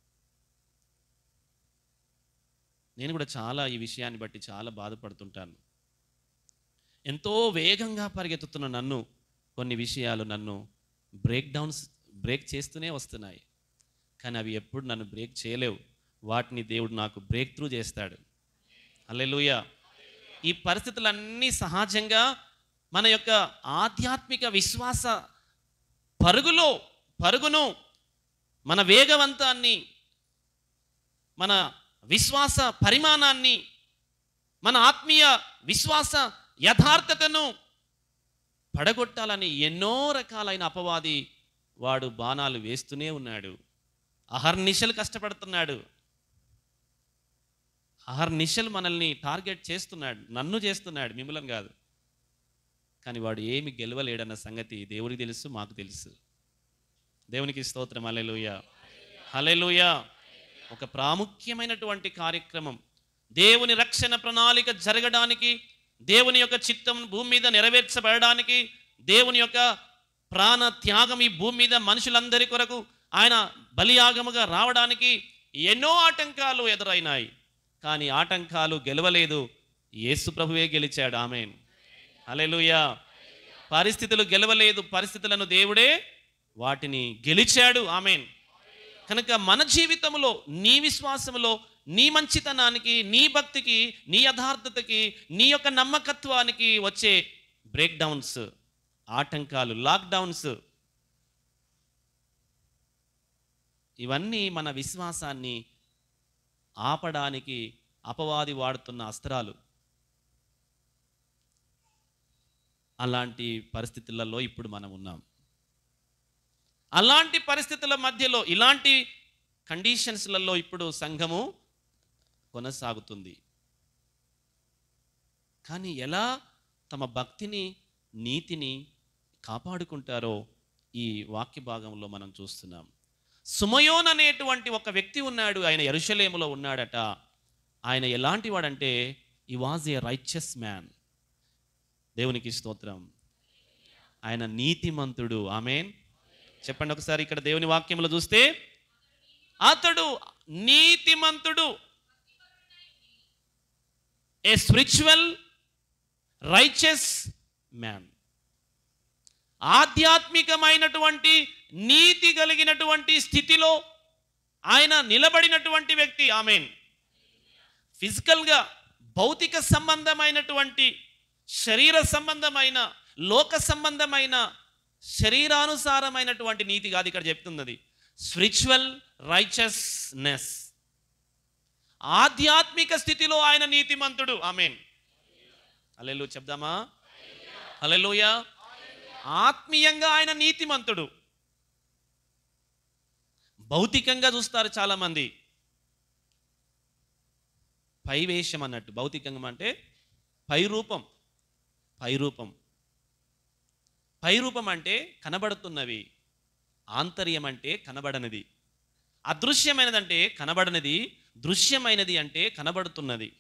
నేను కూడా చాలా ఈ విషయాన్ని బట్టి చాలా బాధపడుతుంటాను ఎంతో వేగంగా పరిగెత్తుతున్న నన్ను కొన్ని విషయాలు నన్ను బ్రేక్ డౌన్స్ బ్రేక్ చేస్తూనే వస్తున్నాయి కానీ అవి ఎప్పుడు నన్ను బ్రేక్ చేయలేవు వాటిని దేవుడు నాకు బ్రేక్ త్రూ చేస్తాడు అల్లెలుయ ఈ పరిస్థితులన్నీ సహజంగా మన యొక్క ఆధ్యాత్మిక విశ్వాస పరుగులో పరుగును మన వేగవంతాన్ని మన విశ్వాస పరిమాణాన్ని మన ఆత్మీయ విశ్వాస యథార్థతను పడగొట్టాలని ఎన్నో రకాలైన అపవాది వాడు బాణాలు వేస్తూనే ఉన్నాడు అహర్నిశలు కష్టపడుతున్నాడు అహర్నిశలు మనల్ని టార్గెట్ చేస్తున్నాడు నన్ను చేస్తున్నాడు మిమ్మల్ని కాదు కానీ వాడు ఏమి గెలవలేడన్న సంగతి దేవుడికి తెలుసు మాకు తెలుసు దేవునికి స్తోత్రం హల్లెలూయా హల్లెలూయా ఒక ప్రాముఖ్యమైనటువంటి కార్యక్రమం దేవుని రక్షణ ప్రణాళిక జరగడానికి దేవుని యొక్క చిత్తం భూమి మీద నెరవేర్చబడడానికి దేవుని యొక్క ప్రాణ త్యాగం ఈ భూమి మీద మనుషులందరి కొరకు ఆయన బలియాగముగా రావడానికి ఎన్నో ఆటంకాలు ఎదురైనాయి కానీ ఆటంకాలు గెలవలేదు యేసు ప్రభువే గెలిచాడు ఆమెన్ హల్లెలూయా పరిస్థితులు గెలవలేదు పరిస్థితులను దేవుడే వాటిని గెలిచాడు ఆమెన్ కనుక మన జీవితంలో నీ విశ్వాసంలో నీ మంచితనానికి నీ భక్తికి నీ యథార్థతకి నీ యొక్క నమ్మకత్వానికి వచ్చే బ్రేక్ డౌన్స్ ఆటంకాలు లాక్డౌన్స్ ఇవన్నీ మన విశ్వాసాన్ని ఆపడానికి అపవాది వాడుతున్న అస్త్రాలు అలాంటి పరిస్థితులలో ఇప్పుడు మనం ఉన్నాం అలాంటి పరిస్థితుల మధ్యలో ఇలాంటి కండిషన్స్లలో ఇప్పుడు సంఘము కొనసాగుతుంది కానీ ఎలా తమ భక్తిని నీతిని కాపాడుకుంటారో ఈ వాక్య భాగంలో మనం చూస్తున్నాం సుమయోన్ అనేటువంటి ఒక వ్యక్తి ఉన్నాడు ఆయన ఎరుషలేములో ఉన్నాడట ఆయన ఎలాంటి వాడంటే ఈ వాజ్ ఏ రైచస్ మ్యాన్ దేవునికి స్తోత్రం ఆయన నీతిమంతుడు ఆమెన్ చెప్పండి ఒకసారి ఇక్కడ దేవుని వాక్యంలో చూస్తే అతడు నీతిమంతుడు ఏ స్పిరిచువల్ రైచస్ మ్యాన్ ఆధ్యాత్మికమైనటువంటి నీతి కలిగినటువంటి స్థితిలో ఆయన నిలబడినటువంటి వ్యక్తి ఆమెన్ ఫిజికల్గా భౌతిక సంబంధమైనటువంటి శరీర సంబంధమైన లోక సంబంధమైన శరీరానుసారమైనటువంటి నీతి కాదు ఇక్కడ చెప్తున్నది స్పిరిచువల్ రైచస్నెస్ ఆధ్యాత్మిక స్థితిలో ఆయన నీతిమంతుడు ఆమెన్ అల్లెలు చెప్దామా అల్లెలుయ ఆత్మీయంగా ఆయన నీతిమంతుడు భౌతికంగా చూస్తారు చాలామంది పై వేషం అన్నట్టు భౌతికంగా అంటే పై రూపం పై రూపం పై రూపం అంటే కనబడుతున్నవి ఆంతర్యం అంటే కనబడనిది అదృశ్యమైనదంటే కనబడనిది దృశ్యమైనది అంటే కనబడుతున్నది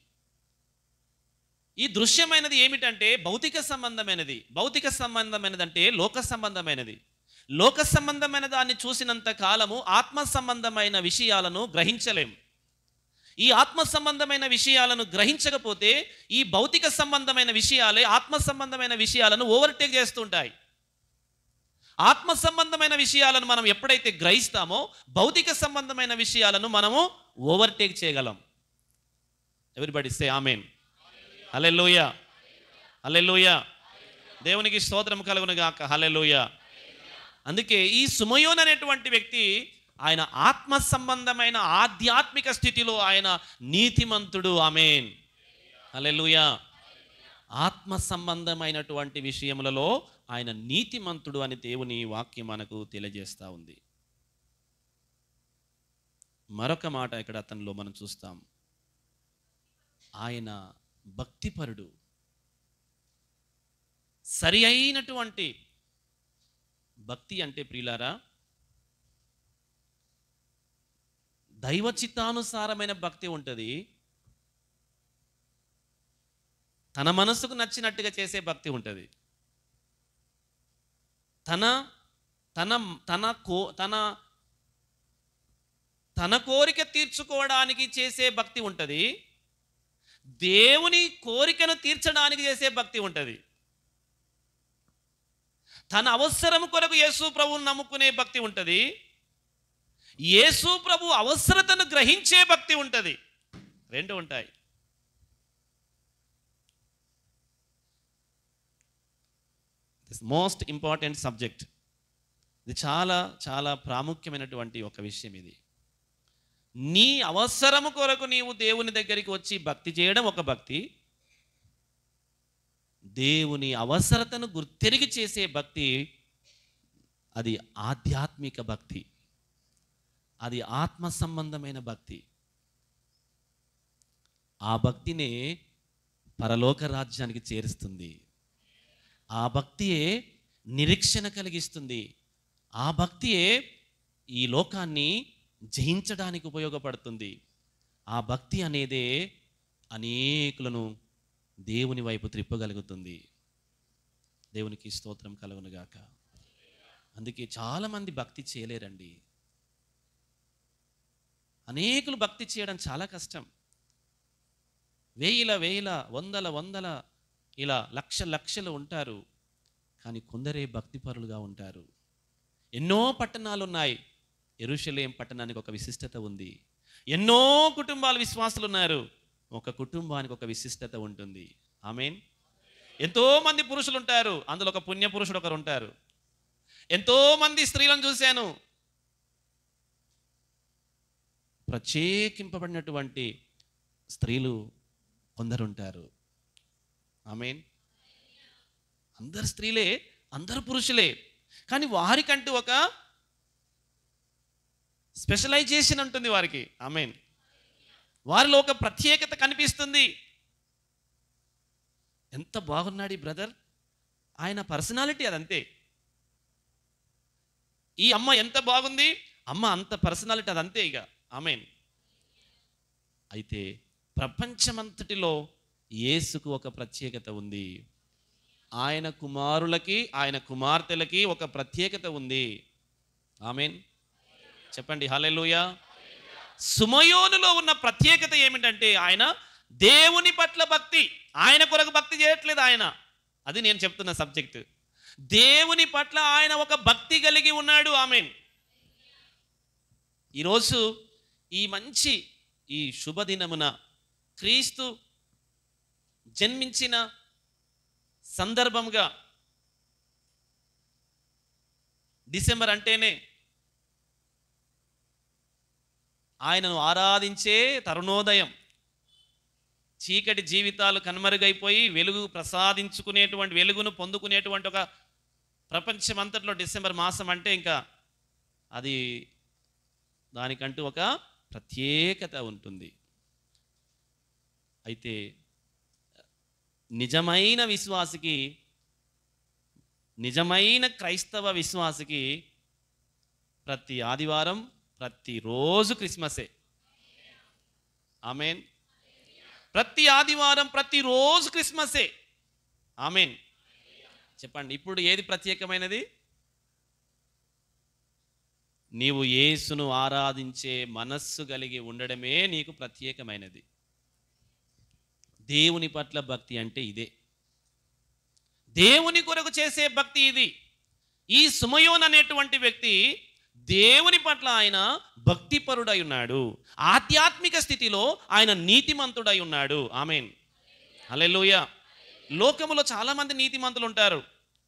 ఈ దృశ్యమైనది ఏమిటంటే భౌతిక సంబంధమైనది భౌతిక సంబంధమైనది అంటే లోక సంబంధమైనది లోక సంబంధమైన దాన్ని చూసినంత కాలము ఆత్మ సంబంధమైన విషయాలను గ్రహించలేం ఈ ఆత్మ సంబంధమైన విషయాలను గ్రహించకపోతే ఈ భౌతిక సంబంధమైన విషయాలే ఆత్మ సంబంధమైన విషయాలను ఓవర్టేక్ చేస్తుంటాయి ఆత్మ సంబంధమైన విషయాలను మనం ఎప్పుడైతే గ్రహిస్తామో భౌతిక సంబంధమైన విషయాలను మనము ఓవర్టేక్ చేయగలం ఎవరిబడి సే ఆమెన్ అలెలోయ అలెలోయ దేవునికి స్తోత్రం కలుగును గాక హల్లెలూయ అందుకే ఈ సుమయోన్ అనేటువంటి వ్యక్తి ఆయన ఆత్మ సంబంధమైన ఆధ్యాత్మిక స్థితిలో ఆయన నీతిమంతుడు ఆమెన్ హల్లెలూయా ఆత్మ సంబంధమైనటువంటి విషయములలో ఆయన నీతిమంతుడు అని దేవుని వాక్యం మనకు తెలియజేస్తా ఉంది మరొక మాట ఇక్కడ అతనిలో మనం చూస్తాం ఆయన భక్తిపరుడు సరి అయినటువంటి భక్తి అంటే ప్రియులారా దైవ చిత్తానుసారమైన భక్తి ఉంటుంది తన మనసుకు నచ్చినట్టుగా చేసే భక్తి ఉంటుంది తన తన తన కో తన తన కోరిక తీర్చుకోవడానికి చేసే భక్తి ఉంటుంది దేవుని కోరికను తీర్చడానికి చేసే భక్తి ఉంటుంది తన అవసరం కొరకు యేసు ప్రభువును నమ్ముకునే భక్తి ఉంటుంది యేసు ప్రభు అవసరతను గ్రహించే భక్తి ఉంటుంది రెండు ఉంటాయి దిస్ మోస్ట్ ఇంపార్టెంట్ సబ్జెక్ట్ ఇది చాలా చాలా ప్రాముఖ్యమైనటువంటి ఒక విషయం ఇది నీ అవసరము కొరకు నీవు దేవుని దగ్గరికి వచ్చి భక్తి చేయడం ఒక భక్తి దేవుని అవసరతను గుర్తెరిగి చేసే భక్తి అది ఆధ్యాత్మిక భక్తి అది ఆత్మ సంబంధమైన భక్తి ఆ భక్తినే పరలోక రాజ్యానికి చేరుస్తుంది ఆ భక్తియే నిరీక్షణ కలిగిస్తుంది ఆ భక్తియే ఈ లోకాన్ని జయించడానికి ఉపయోగపడుతుంది ఆ భక్తి అనేదే అనేకులను దేవుని వైపు త్రిప్పగలుగుతుంది దేవునికి స్తోత్రం కలుగునుగాక అందుకే చాలామంది భక్తి చేయలేరండి అనేకులు భక్తి చేయడం చాలా కష్టం వేయిల వేల వందల వందల ఇలా లక్ష లక్షలు ఉంటారు కానీ కొందరే భక్తిపరులుగా ఉంటారు ఎన్నో పట్టణాలు ఉన్నాయి ఎరుషలేం పట్టణానికి ఒక విశిష్టత ఉంది ఎన్నో కుటుంబాలు విశ్వాసులు ఉన్నారు ఒక కుటుంబానికి ఒక విశిష్టత ఉంటుంది ఆమెన్ ఎంతో మంది పురుషులు ఉంటారు అందులో ఒక పుణ్య పురుషుడు ఒకరు ఉంటారు ఎంతో మంది స్త్రీలను చూశాను ప్రత్యేకింపబడినటువంటి స్త్రీలు కొందరుంటారు ఆమెన్ అందరు స్త్రీలే అందరు పురుషులే కానీ వారికంటూ ఒక స్పెషలైజేషన్ ఉంటుంది వారికి ఆమెన్ వారిలో ఒక ప్రత్యేకత కనిపిస్తుంది ఎంత బాగున్నాడు ఈ బ్రదర్ ఆయన పర్సనాలిటీ అదంతే ఈ అమ్మ ఎంత బాగుంది అమ్మ అంత పర్సనాలిటీ అదంతే ఇక ఆమెన్ అయితే ప్రపంచమంతటిలో యేసుకు ఒక ప్రత్యేకత ఉంది ఆయన కుమారులకి ఆయన కుమార్తెలకి ఒక ప్రత్యేకత ఉంది ఆమెన్ చెప్పండి హల్లెలూయా సుమయోనులో ఉన్న ప్రత్యేకత ఏమిటంటే ఆయన దేవుని పట్ల భక్తి ఆయన కొరకు భక్తి చేయట్లేదు ఆయన అది నేను చెప్తున్న సబ్జెక్ట్ దేవుని పట్ల ఆయన ఒక భక్తి కలిగి ఉన్నాడు ఆమెన్ ఈరోజు ఈ మంచి ఈ శుభదినమున క్రీస్తు జన్మించిన సందర్భంగా డిసెంబర్ అంటేనే ఆయనను ఆరాధించే తరుణోదయం చీకటి జీవితాలు కనుమరుగైపోయి వెలుగు ప్రసాదించుకునేటువంటి వెలుగును పొందుకునేటువంటి ఒక ప్రపంచమంతట్లో డిసెంబర్ మాసం అంటే ఇంకా అది దానికంటూ ఒక ప్రత్యేకత ఉంటుంది అయితే నిజమైన విశ్వాసికి నిజమైన క్రైస్తవ విశ్వాసికి ప్రతి ఆదివారం ప్రతిరోజు క్రిస్మసే ఆమెన్ ప్రతి ఆదివారం ప్రతిరోజు క్రిస్మసే ఆమెన్ చెప్పండి ఇప్పుడు ఏది ప్రత్యేకమైనది నీవు యేసును ఆరాధించే మనస్సు కలిగి ఉండడమే నీకు ప్రత్యేకమైనది దేవుని పట్ల భక్తి అంటే ఇదే దేవుని కొరకు చేసే భక్తి ఇది ఈ సుమయోన్ అనేటువంటి వ్యక్తి దేవుని పట్ల ఆయన భక్తిపరుడై ఉన్నాడు ఆధ్యాత్మిక స్థితిలో ఆయన నీతిమంతుడై ఉన్నాడు ఆమెన్ హల్లెలూయా లోకములో చాలామంది నీతిమంతులు ఉంటారు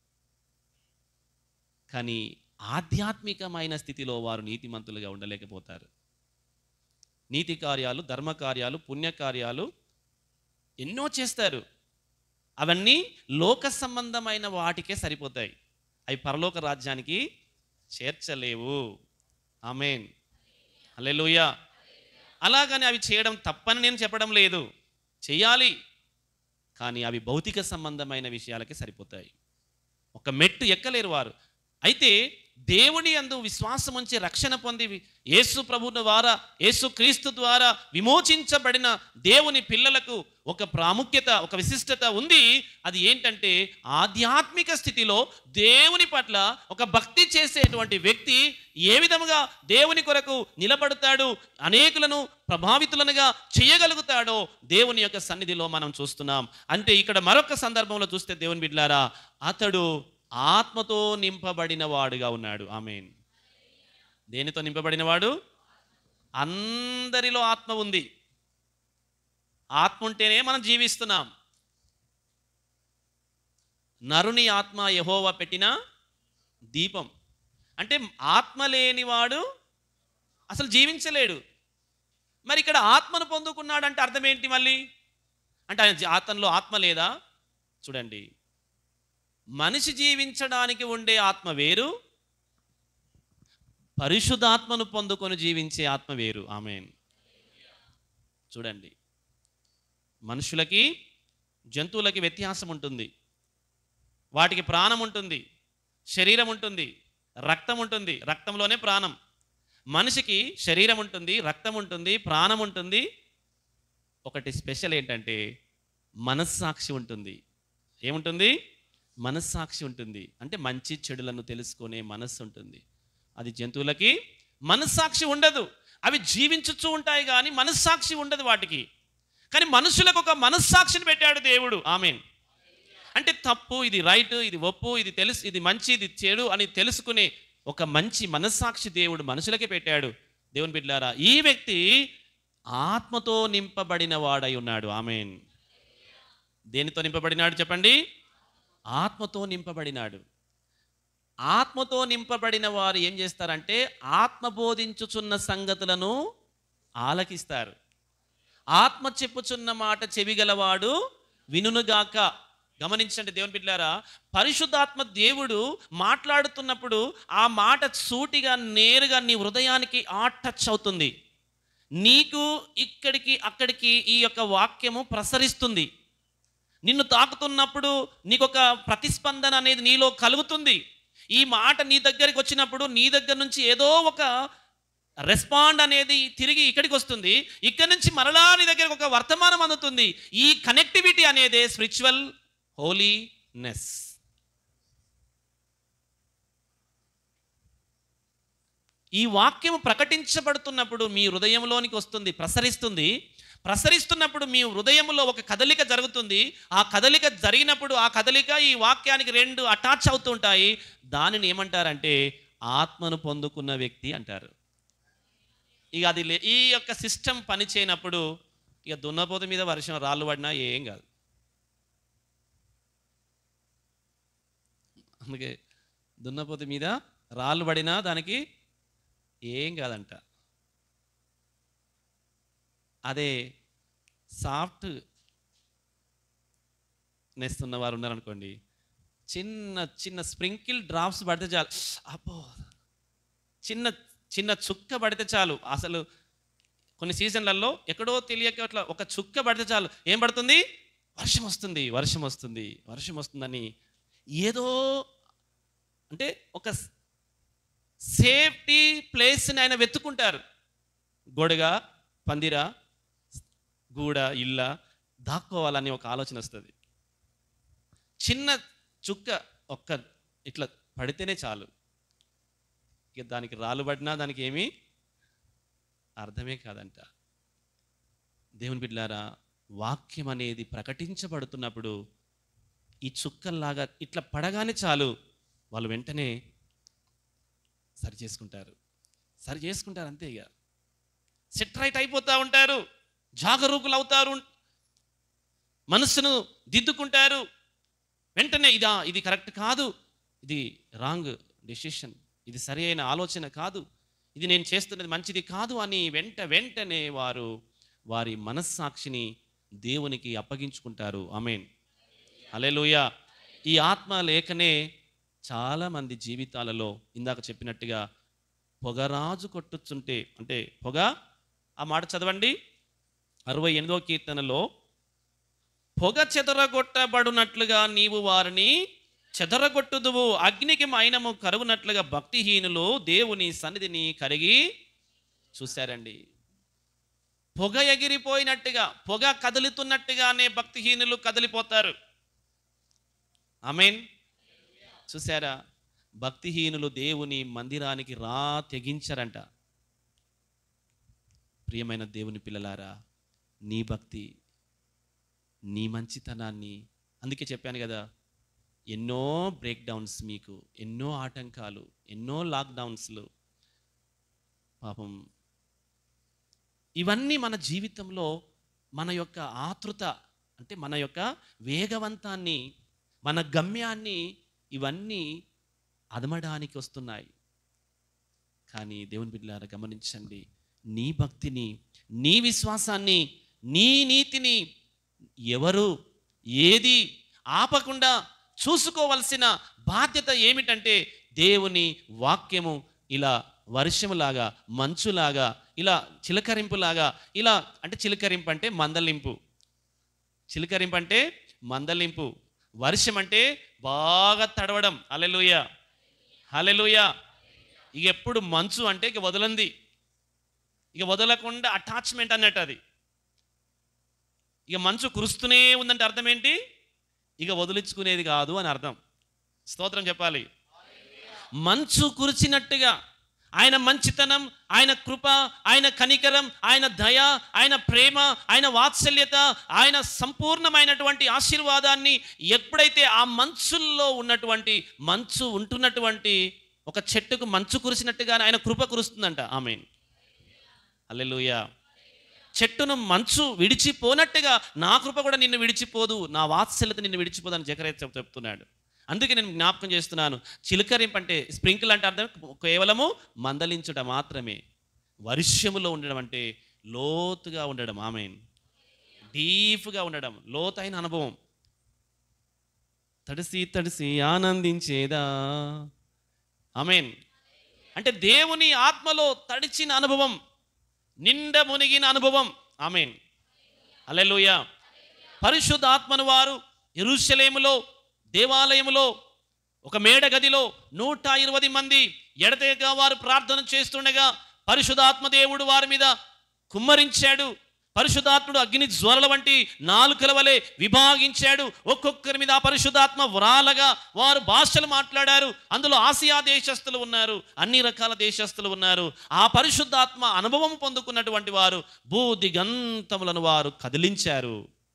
కానీ ఆధ్యాత్మికమైన స్థితిలో వారు నీతిమంతులుగా ఉండలేకపోతారు నీతి కార్యాలు ధర్మ కార్యాలు పుణ్యకార్యాలు ఎన్నో చేస్తారు అవన్నీ లోక సంబంధమైన వాటికే సరిపోతాయి అవి పరలోక రాజ్యానికి చేర్చలేవు ఆమెన్ హల్లెలూయా అలాగని అవి చేయడం తప్పని నేను చెప్పడం లేదు చేయాలి కానీ అవి భౌతిక సంబంధమైన విషయాలకే సరిపోతాయి ఒక మెట్టు ఎక్కలేరు వారు అయితే దేవుని అందు విశ్వాసం ఉంచి రక్షణ పొంది యేసు ప్రభు ద్వారా యేసు క్రీస్తు ద్వారా విమోచించబడిన దేవుని పిల్లలకు ఒక ప్రాముఖ్యత ఒక విశిష్టత ఉంది అది ఏంటంటే ఆధ్యాత్మిక స్థితిలో దేవుని పట్ల ఒక భక్తి చేసేటువంటి వ్యక్తి ఏ విధముగా దేవుని కొరకు నిలబడతాడు అనేకులను ప్రభావితులనుగా చేయగలుగుతాడో దేవుని యొక్క సన్నిధిలో మనం చూస్తున్నాం అంటే ఇక్కడ మరొక సందర్భంలో చూస్తే దేవుని బిడ్లారా అతడు ఆత్మతో నింపబడిన వాడుగా ఉన్నాడు ఆమెన్ దేనితో నింపబడినవాడు అందరిలో ఆత్మ ఉంది ఆత్మ ఉంటేనే మనం జీవిస్తున్నాం నరుని ఆత్మ యహోవా పెట్టిన దీపం అంటే ఆత్మ లేనివాడు అసలు జీవించలేడు మరి ఇక్కడ ఆత్మను పొందుకున్నాడంటే అర్థం ఏంటి మళ్ళీ అంటే ఆయన జీ- అతనిలో ఆత్మ లేదా చూడండి మనిషి జీవించడానికి ఉండే ఆత్మ వేరు పరిశుద్ధాత్మను పొందుకొని జీవించే ఆత్మ వేరు ఆమెన్ చూడండి మనుషులకి జంతువులకి వ్యత్యాసం ఉంటుంది వాటికి ప్రాణం ఉంటుంది శరీరం ఉంటుంది రక్తం ఉంటుంది రక్తంలోనే ప్రాణం మనిషికి శరీరం ఉంటుంది రక్తం ఉంటుంది ప్రాణం ఉంటుంది ఒకటి స్పెషల్ ఏంటంటే మనస్సాక్షి ఉంటుంది ఏముంటుంది మనస్సాక్షి ఉంటుంది అంటే మంచి చెడులను తెలుసుకునే మనస్సు ఉంటుంది అది జంతువులకి మనస్సాక్షి ఉండదు అవి జీవించుచూ ఉంటాయి కానీ మనస్సాక్షి ఉండదు వాటికి కానీ మనుషులకు ఒక మనస్సాక్షిని పెట్టాడు దేవుడు ఆమెన్ అంటే తప్పు ఇది రైట్ ఇది ఒప్పు ఇది తెలుసు ఇది మంచి ఇది చెడు అని తెలుసుకునే ఒక మంచి మనస్సాక్షి దేవుడు మనుషులకే పెట్టాడు దేవుని బిడ్డారా ఈ వ్యక్తి ఆత్మతో నింపబడిన వాడై ఉన్నాడు ఆమెన్ దేనితో నింపబడినాడు చెప్పండి ఆత్మతో నింపబడినాడు ఆత్మతో నింపబడిన వారు ఏం చేస్తారంటే ఆత్మ బోధించుచున్న సంగతులను ఆలకిస్తారు ఆత్మ చెప్పుచున్న మాట చెవిగలవాడు వినునుగాక గమనించండి దేవుని బిడ్డారా పరిశుద్ధాత్మ దేవుడు మాట్లాడుతున్నప్పుడు ఆ మాట సూటిగా నేరుగా నీ హృదయానికి ఆ టచ్ అవుతుంది నీకు ఇక్కడికి అక్కడికి ఈ యొక్క వాక్యము ప్రసరిస్తుంది నిన్ను తాకుతున్నప్పుడు నీకొక ప్రతిస్పందన అనేది నీలో కలుగుతుంది ఈ మాట నీ దగ్గరికి వచ్చినప్పుడు నీ దగ్గర నుంచి ఏదో ఒక రెస్పాండ్ అనేది తిరిగి ఇక్కడికి వస్తుంది ఇక్కడి నుంచి మరలా నీ దగ్గరకు ఒక వర్తమానం అందుతుంది ఈ కనెక్టివిటీ అనేదే స్పిరిచువల్ హోలీనెస్ ఈ వాక్యం ప్రకటించబడుతున్నప్పుడు మీ హృదయంలోనికి వస్తుంది ప్రసరిస్తుంది ప్రసరిస్తున్నప్పుడు మీ హృదయంలో ఒక కదలిక జరుగుతుంది ఆ కదలిక జరిగినప్పుడు ఆ కదలిక ఈ వాక్యానికి రెండు అటాచ్ అవుతుంటాయి దానిని ఏమంటారంటే ఆత్మను పొందుకున్న వ్యక్తి అంటారు ఇక అది లే- ఈ యొక్క సిస్టమ్ పని చేయనప్పుడు ఇక దున్నపోత మీద వర్షం రాళ్ళు పడినా ఏం కాదు అందుకే దున్నపోత మీద రాళ్ళు పడినా దానికి ఏం కాదంట అదే సాఫ్ట్ నెస్తున్న వారు ఉన్నారనుకోండి చిన్న చిన్న స్ప్రింకిల్ డ్రాప్స్ పడితే చాలు అబ్బో చిన్న చిన్న చుక్క పడితే చాలు అసలు కొన్ని సీజన్లలో ఎక్కడో తెలియక అట్లా ఒక చుక్క పడితే చాలు ఏం పడుతుంది వర్షం వస్తుంది వర్షం వస్తుంది వర్షం వస్తుందని ఏదో అంటే ఒక సేఫ్టీ ప్లేస్ని ఆయన వెతుకుంటారు గొడగ పందిర గూడ ఇళ్ళ దాక్కోవాలని ఒక ఆలోచన వస్తుంది చిన్న చుక్క ఒక్క ఇట్లా పడితేనే చాలు ఇక దానికి రాళ్ళు పడినా దానికి ఏమీ అర్థమే కాదంట దేవుని బిడ్డారా వాక్యం అనేది ప్రకటించబడుతున్నప్పుడు ఈ చుక్కల్లాగా ఇట్లా పడగానే చాలు వాళ్ళు వెంటనే సరి చేసుకుంటారు సరి చేసుకుంటారు అంతే ఇక సెట్ రైట్ అయిపోతూ ఉంటారు జాగరూకులు అవుతారు మనసును దిద్దుకుంటారు వెంటనే ఇదా ఇది కరెక్ట్ కాదు ఇది రాంగ్ డెసిషన్ ఇది సరి అయిన ఆలోచన కాదు ఇది నేను చేస్తున్నది మంచిది కాదు అని వెంట వెంటనే వారు వారి మనస్సాక్షిని దేవునికి అప్పగించుకుంటారు ఆమెన్ హల్లెలూయ ఈ ఆత్మ లేఖనే చాలామంది జీవితాలలో ఇందాక చెప్పినట్టుగా పొగరాజు కొట్టుచుంటే అంటే పొగ ఆ మాట చదవండి అరవై ఎనిమిదో కీర్తనలో పొగ చెదరగొట్టబడినట్లుగా నీవు వారిని చెదరగొట్టుదువు అగ్నికి మైనము కరుగునట్లుగా భక్తిహీనులు దేవుని సన్నిధిని కరిగి చూశారండి పొగ ఎగిరిపోయినట్టుగా పొగ కదులుతున్నట్టుగానే భక్తిహీనులు కదిలిపోతారు ఆమెన్ చూసారా భక్తిహీనులు దేవుని మందిరానికి రా తెగించరంట ప్రియమైన దేవుని పిల్లలారా నీ భక్తి నీ మంచితనాన్ని అందుకే చెప్పాను కదా ఎన్నో బ్రేక్ డౌన్స్ మీకు ఎన్నో ఆటంకాలు ఎన్నో లాక్డౌన్స్లు పాపం ఇవన్నీ మన జీవితంలో మన యొక్క ఆతృత అంటే మన యొక్క వేగవంతాన్ని మన గమ్యాన్ని ఇవన్నీ అదమడానికి వస్తున్నాయి కానీ దేవుని బిడ్డలారా గమనించండి నీ భక్తిని నీ విశ్వాసాన్ని నీ నీతిని ఎవరు ఏది ఆపకుండా చూసుకోవలసిన బాధ్యత ఏమిటంటే దేవుని వాక్యము ఇలా వర్షములాగా మంచులాగా ఇలా చిలకరింపులాగా ఇలా అంటే చిలకరింపు అంటే మందలింపు చిలకరింపు అంటే మందలింపు వర్షం అంటే బాగా తడవడం హలెలుయ హలెలుయ ఇక ఎప్పుడు మంచు అంటే ఇక వదలంది ఇక వదలకుండా అటాచ్మెంట్ అన్నట్టు అది ఇక మంచు కురుస్తూనే ఉందంటే అర్థం ఏంటి ఇక వదిలించుకునేది కాదు అని అర్థం స్తోత్రం చెప్పాలి మంచు కురిచినట్టుగా ఆయన మంచితనం ఆయన కృప ఆయన కనికరం ఆయన దయ ఆయన ప్రేమ ఆయన వాత్సల్యత ఆయన సంపూర్ణమైనటువంటి ఆశీర్వాదాన్ని ఎప్పుడైతే ఆ మంచుల్లో ఉన్నటువంటి మంచు ఉంటున్నటువంటి ఒక చెట్టుకు మంచు కురిసినట్టుగానే ఆయన కృప కురుస్తుందంట ఆమె అల్లెలుయా చెట్టును మంచు విడిచిపోనట్టుగా నా కృప కూడా నిన్ను విడిచిపోదు నా వాత్సల్యత నిన్ను విడిచిపోదు అని జకరే చెప్తున్నాడు అందుకే నేను జ్ఞాపకం చేస్తున్నాను చిలకరింపు అంటే స్ప్రింకిల్ అంటే అర్థం కేవలము మందలించుట మాత్రమే వర్షములో ఉండడం అంటే లోతుగా ఉండడం ఆమె డీప్గా ఉండడం లోతైన అనుభవం తడిసి తడిసి ఆనందించేదా ఆమెన్ అంటే దేవుని ఆత్మలో తడిచిన అనుభవం నిండ మునిగిన అనుభవం ఆమెన్ అలెలుయ పరిశుద్ధ ఆత్మను వారు ఎరుషలేములో దేవాలయములో ఒక మేడ గదిలో నూట ఇరవై మంది ఎడతెగక వారు ప్రార్థన చేస్తుండగా పరిశుధాత్మ దేవుడు వారి మీద కుమ్మరించాడు పరిశుధాత్ముడు అగ్ని జ్వరల వంటి నాలుకల వలె విభాగించాడు ఒక్కొక్కరి మీద ఆ పరిశుధాత్మ వ్రాలగా వారు భాషలు మాట్లాడారు అందులో ఆసియా దేశస్తులు ఉన్నారు అన్ని రకాల దేశస్తులు ఉన్నారు ఆ పరిశుద్ధాత్మ అనుభవం పొందుకున్నటువంటి వారు భూదిగంతములను వారు కదిలించారు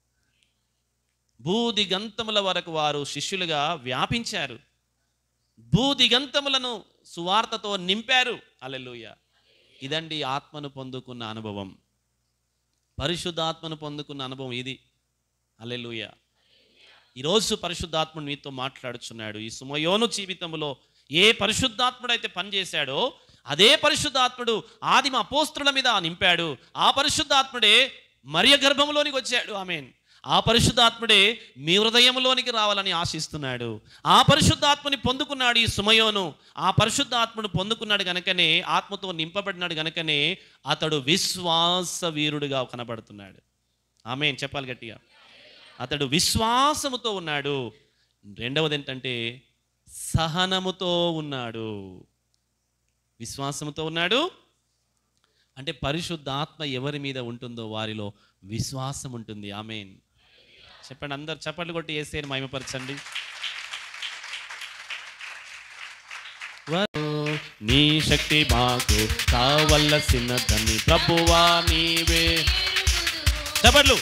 భూదిగంతముల వరకు వారు శిష్యులుగా వ్యాపించారు భూదిగంతములను సువార్తతో నింపారు అలెలుయ ఇదండి ఆత్మను పొందుకున్న అనుభవం పరిశుద్ధాత్మను పొందుకున్న అనుభవం ఇది అలెలుయ ఈరోజు పరిశుద్ధాత్ముడు మీతో మాట్లాడుచున్నాడు ఈ సుమయోను జీవితంలో ఏ పరిశుద్ధాత్ముడైతే పనిచేశాడో అదే పరిశుద్ధాత్ముడు ఆదిమ అపోస్త్రుల మీద నింపాడు ఆ పరిశుద్ధాత్ముడే మరియ గర్భంలోనికి వచ్చాడు ఆమెన్ ఆ పరిశుద్ధాత్ముడే మీ హృదయంలోనికి రావాలని ఆశిస్తున్నాడు ఆ పరిశుద్ధాత్మని పొందుకున్నాడు ఈ సుమయోను ఆ పరిశుద్ధాత్మను పొందుకున్నాడు గనకనే ఆత్మతో నింపబడినాడు గనకనే అతడు విశ్వాస వీరుడుగా కనబడుతున్నాడు ఆమె చెప్పాలి గట్టిగా అతడు విశ్వాసముతో ఉన్నాడు రెండవది ఏంటంటే సహనముతో ఉన్నాడు విశ్వాసముతో ఉన్నాడు అంటే పరిశుద్ధాత్మ ఎవరి మీద ఉంటుందో వారిలో విశ్వాసం ఉంటుంది ఆమెన్ చెప్పండి అందరు చప్పట్లు కొట్టి వేసేని మహిమపరచండి వరు నీ శక్తి మాకు కావలసినదని ప్రభువా నీవే చప్పట్లు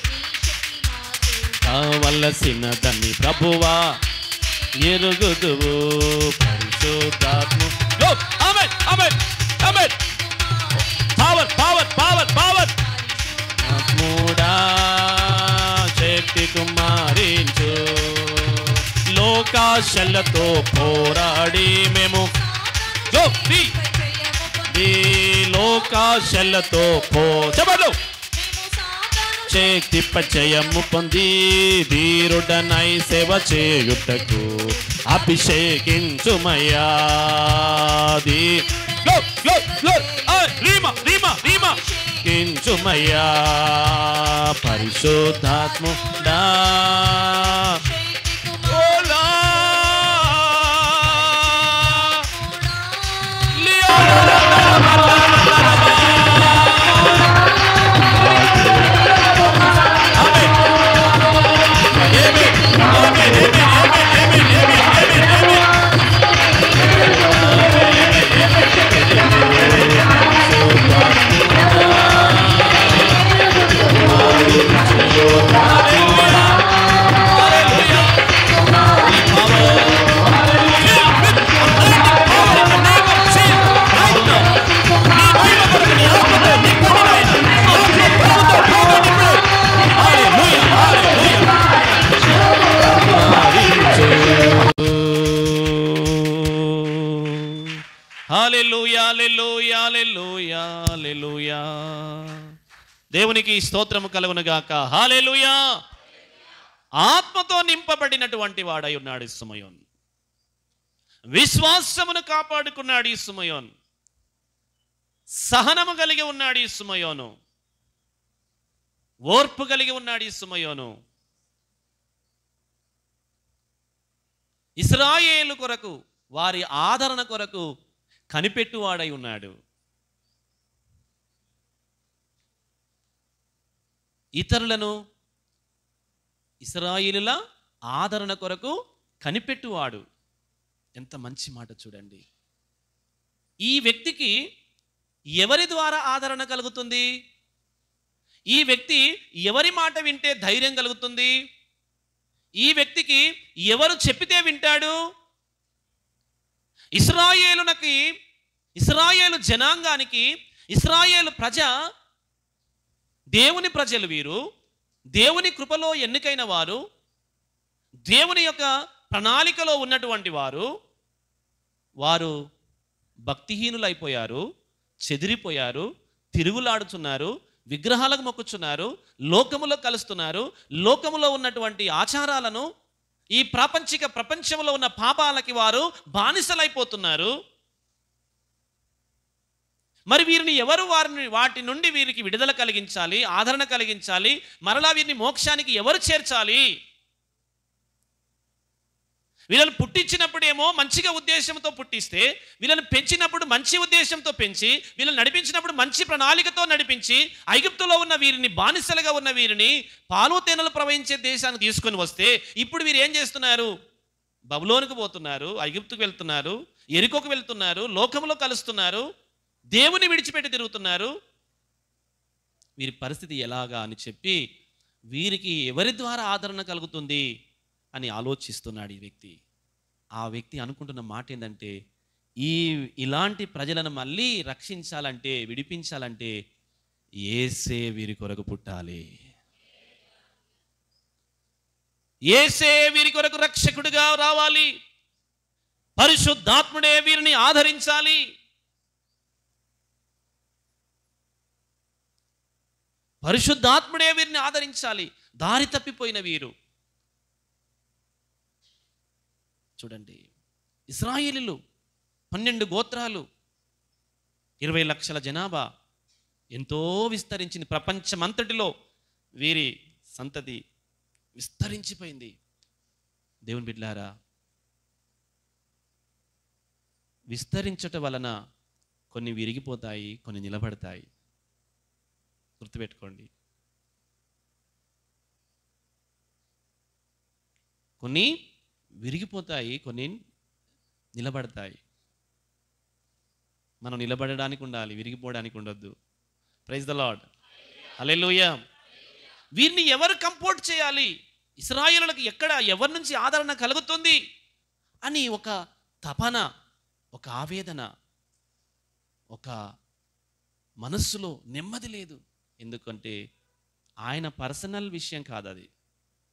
కావలసినదని ప్రభువా ఎరుగుదువు పరిశుద్ధాత్మ go amen amen amen power power power power ఆత్ముడా చే శక్తి కుమారించు లోకాశలతో పోరాడి మేము గో, రీ. ఈ లోకాశలతో పో చెప్పలు శక్తి పచయము పొంది ధీరుడనై సేవ చేయుటకు అభిషేకించుమయ్యా ధీ లో, లో, లో. ఆ, రీమా రీమా రీమా కించుమయ్యా పరిశుద్ధాత్ముడా ఓలా హల్లెలూయా హల్లెలూయా హల్లెలూయా హల్లెలూయా దేవునికి స్తోత్రము కలుగును గాక హల్లెలూయా ఆత్మతో నింపబడినటువంటి వాడై ఉన్నాడు సుమయోన్ విశ్వాసమును కాపాడుకున్నాడు ఈ సుమయోన్ సహనము కలిగి ఉన్నాడు ఈ సుమయోను ఓర్పు కలిగి ఉన్నాడు ఈ సుమయోను ఇస్రాయేలు కొరకు వారి ఆదరణ కొరకు కనిపెట్టువాడై ఉన్నాడు ఇతరులను ఇస్రాయిలుల ఆదరణ కొరకు కనిపెట్టువాడు ఎంత మంచి మాట చూడండి ఈ వ్యక్తికి ఎవరి ద్వారా ఆదరణ కలుగుతుంది ఈ వ్యక్తి ఎవరి మాట వింటే ధైర్యం కలుగుతుంది ఈ వ్యక్తికి ఎవరు చెప్పితే వింటాడు ఇస్రాయేలునకి ఇస్రాయేలు జనాంగానికి ఇస్రాయేలు ప్రజ దేవుని ప్రజలు వీరు దేవుని కృపలో ఎన్నికైన వారు దేవుని యొక్క ప్రణాళికలో ఉన్నటువంటి వారు వారు భక్తిహీనులైపోయారు చెదిరిపోయారు తిరుగులాడుతున్నారు విగ్రహాలకు మొక్కుచున్నారు లోకములో కలుస్తున్నారు లోకములో ఉన్నటువంటి ఆచారాలను ఈ ప్రాపంచిక ప్రపంచంలో ఉన్న పాపాలకి వారు బానిసలైపోతున్నారు మరి వీరిని ఎవరు వారిని వాటి నుండి వీరికి విడుదల కలిగించాలి ఆదరణ కలిగించాలి మరలా వీరిని మోక్షానికి ఎవరు చేర్చాలి వీళ్ళని పుట్టించినప్పుడేమో మంచిగా ఉద్దేశంతో పుట్టిస్తే వీళ్ళని పెంచినప్పుడు మంచి ఉద్దేశంతో పెంచి వీళ్ళని నడిపించినప్పుడు మంచి ప్రణాళికతో నడిపించి ఐగుప్తులో ఉన్న వీరిని బానిసలుగా ఉన్న వీరిని పాలు తేనెలు ప్రవహించే దేశానికి తీసుకొని వస్తే ఇప్పుడు వీరు ఏం చేస్తున్నారు బబులోనికి పోతున్నారు ఐగుప్తుకు వెళ్తున్నారు ఎరుకోకు వెళ్తున్నారు లోకంలో కలుస్తున్నారు దేవుని విడిచిపెట్టి తిరుగుతున్నారు వీరి పరిస్థితి ఎలాగా అని చెప్పి వీరికి ఎవరి ద్వారా ఆదరణ కలుగుతుంది అని ఆలోచిస్తున్నాడు ఈ వ్యక్తి ఆ వ్యక్తి అనుకుంటున్న మాట ఏంటంటే ఈ ఇలాంటి ప్రజలను మళ్ళీ రక్షించాలంటే విడిపించాలంటే ఏసే వీరి కొరకు పుట్టాలి ఏసే వీరి కొరకు రక్షకుడిగా రావాలి పరిశుద్ధాత్ముడే వీరిని ఆదరించాలి పరిశుద్ధాత్ముడే వీరిని ఆదరించాలి దారి తప్పిపోయిన వీరు చూడండి ఇస్రాయేలీలు పన్నెండు గోత్రాలు ఇరవై లక్షల జనాభా ఎంతో విస్తరించింది ప్రపంచమంతటిలో వీరి సంతతి విస్తరించిపోయింది దేవుని బిడ్లారా విస్తరించట వలన కొన్ని విరిగిపోతాయి కొన్ని నిలబడతాయి గుర్తుపెట్టుకోండి కొన్ని విరిగిపోతాయి కొన్ని నిలబడతాయి మనం నిలబడడానికి ఉండాలి విరిగిపోవడానికి ఉండొద్దు ప్రైజ్ ద లాడ్ హల్లెలూయా వీరిని ఎవరు కంపోర్ట్ చేయాలి ఇస్రాయేలులకు ఎక్కడ ఎవరి నుంచి ఆదరణ కలుగుతుంది అని ఒక తపన ఒక ఆవేదన ఒక మనస్సులో నెమ్మది లేదు ఎందుకంటే ఆయన పర్సనల్ విషయం కాదు అది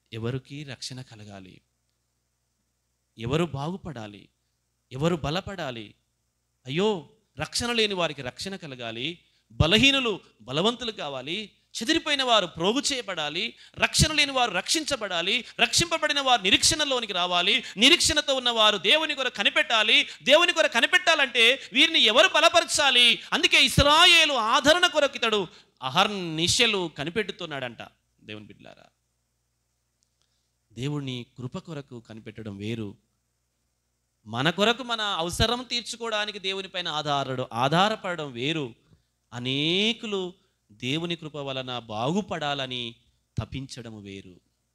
ఎవరికి రక్షణ కలగాలి ఎవరు బాగుపడాలి ఎవరు బలపడాలి అయ్యో రక్షణ లేని వారికి రక్షణ కలగాలి బలహీనులు బలవంతులు కావాలి చెదిరిపోయిన వారు ప్రోగు చేయబడాలి రక్షణ లేని వారు రక్షించబడాలి రక్షింపబడిన వారు నిరీక్షణలోనికి రావాలి నిరీక్షణతో ఉన్నవారు దేవుని కొర కనిపెట్టాలి దేవుని కొర కనిపెట్టాలంటే వీరిని ఎవరు బలపరచాలి అందుకే ఇస్రాయేలు ఆదరణ కొరకు ఇతడు అహర్నిశలు కనిపెట్టుతున్నాడంట దేవుని బిడ్డలారా దేవుని కృప కొరకు కనిపెట్టడం వేరు మన కొరకు మన అవసరం తీర్చుకోవడానికి దేవునిపైన ఆధారడు ఆధారపడడం వేరు అనేకులు దేవుని కృప వలన బాగుపడాలని తపించడం వేరు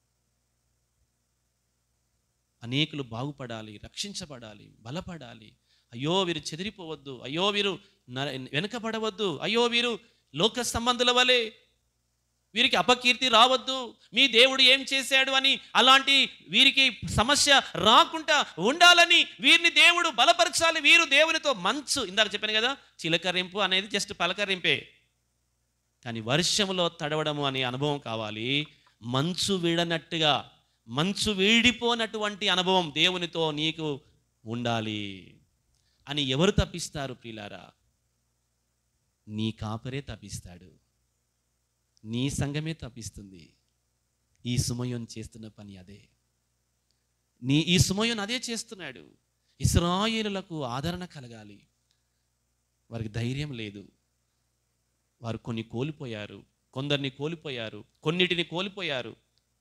అనేకులు బాగుపడాలి రక్షించబడాలి బలపడాలి అయ్యో వీరు చెదిరిపోవద్దు అయ్యో వీరు న- వెనుకబడవద్దు అయ్యో వీరు లోక సంబంధుల వలె వీరికి అపకీర్తి రావద్దు మీ దేవుడు ఏం చేశాడు అని అలాంటి వీరికి సమస్య రాకుండా ఉండాలని వీరిని దేవుడు బలపరచాలి వీరు దేవునితో మంచు ఇందాక చెప్పాను కదా చిలకరింపు అనేది జస్ట్ పలకరింపే కానీ వర్షములో తడవడము అనే అనుభవం కావాలి మంచు వీడనట్టుగా మంచు వీడిపోనటువంటి అనుభవం దేవునితో నీకు ఉండాలి అని ఎవరు తప్పిస్తారు ప్రియులారా నీ కాపరే తప్పిస్తాడు నీ సంఘమే తప్పిస్తుంది ఈ సుమయోన్ చేస్తున్న పని అదే నీ ఈ సుమయోన్ అదే చేస్తున్నాడు ఇస్రాయేలులకు ఆదరణ కలగాలి వారికి ధైర్యం లేదు వారు కొన్ని కోల్పోయారు కొందరిని కోల్పోయారు కొన్నిటిని కోల్పోయారు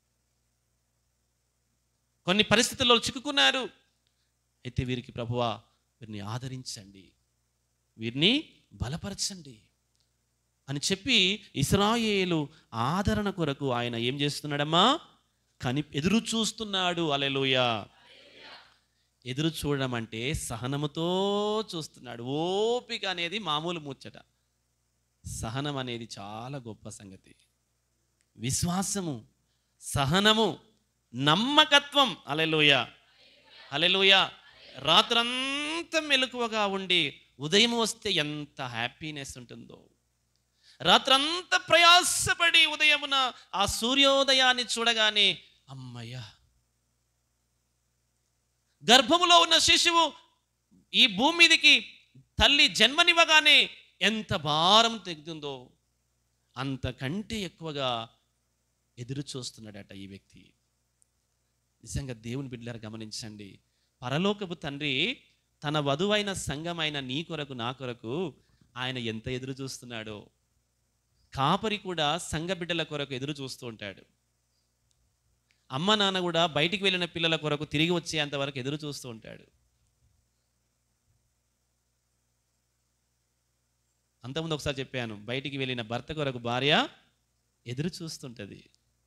కొన్ని పరిస్థితుల్లో చిక్కుకున్నారు అయితే వీరికి ప్రభువా వీరిని ఆదరించండి వీరిని బలపరచండి అని చెప్పి ఇస్రాయేలు ఆదరణ కొరకు ఆయన ఏం చేస్తున్నాడమ్మా కని ఎదురు చూస్తున్నాడు అలెలుయ ఎదురు చూడడం అంటే సహనముతో చూస్తున్నాడు ఓపిక అనేది మామూలు ముచ్చట సహనం అనేది చాలా గొప్ప సంగతి విశ్వాసము సహనము నమ్మకత్వం అలెలుయ అలెలుయ రాత్రంతా మెలకువగా ఉండి ఉదయం వస్తే ఎంత హ్యాపీనెస్ ఉంటుందో రాత్రంతా ప్రయాసపడి ఉదయమున ఆ సూర్యోదయాన్ని చూడగానే అమ్మయ్యా గర్భములో ఉన్న శిశువు ఈ భూమి మీదకి తల్లి జన్మనివ్వగానే ఎంత భారం తెగుతుందో అంతకంటే ఎక్కువగా ఎదురు చూస్తున్నాడట ఈ వ్యక్తి నిజంగా దేవుని బిడ్డలారు గమనించండి పరలోకపు తండ్రి తన వధువైన సంఘమైన నీ కొరకు నా కొరకు ఆయన ఎంత ఎదురు చూస్తున్నాడో కాపరి కూడా సంఘ బిడ్డల కొరకు ఎదురు చూస్తూ ఉంటాడు అమ్మ నాన్న కూడా బయటికి వెళ్ళిన పిల్లల కొరకు తిరిగి వచ్చేంత వరకు ఎదురు చూస్తూ ఉంటాడు అంతకుముందు ఒకసారి చెప్పాను బయటికి వెళ్ళిన భర్త కొరకు భార్య ఎదురు చూస్తుంటుంది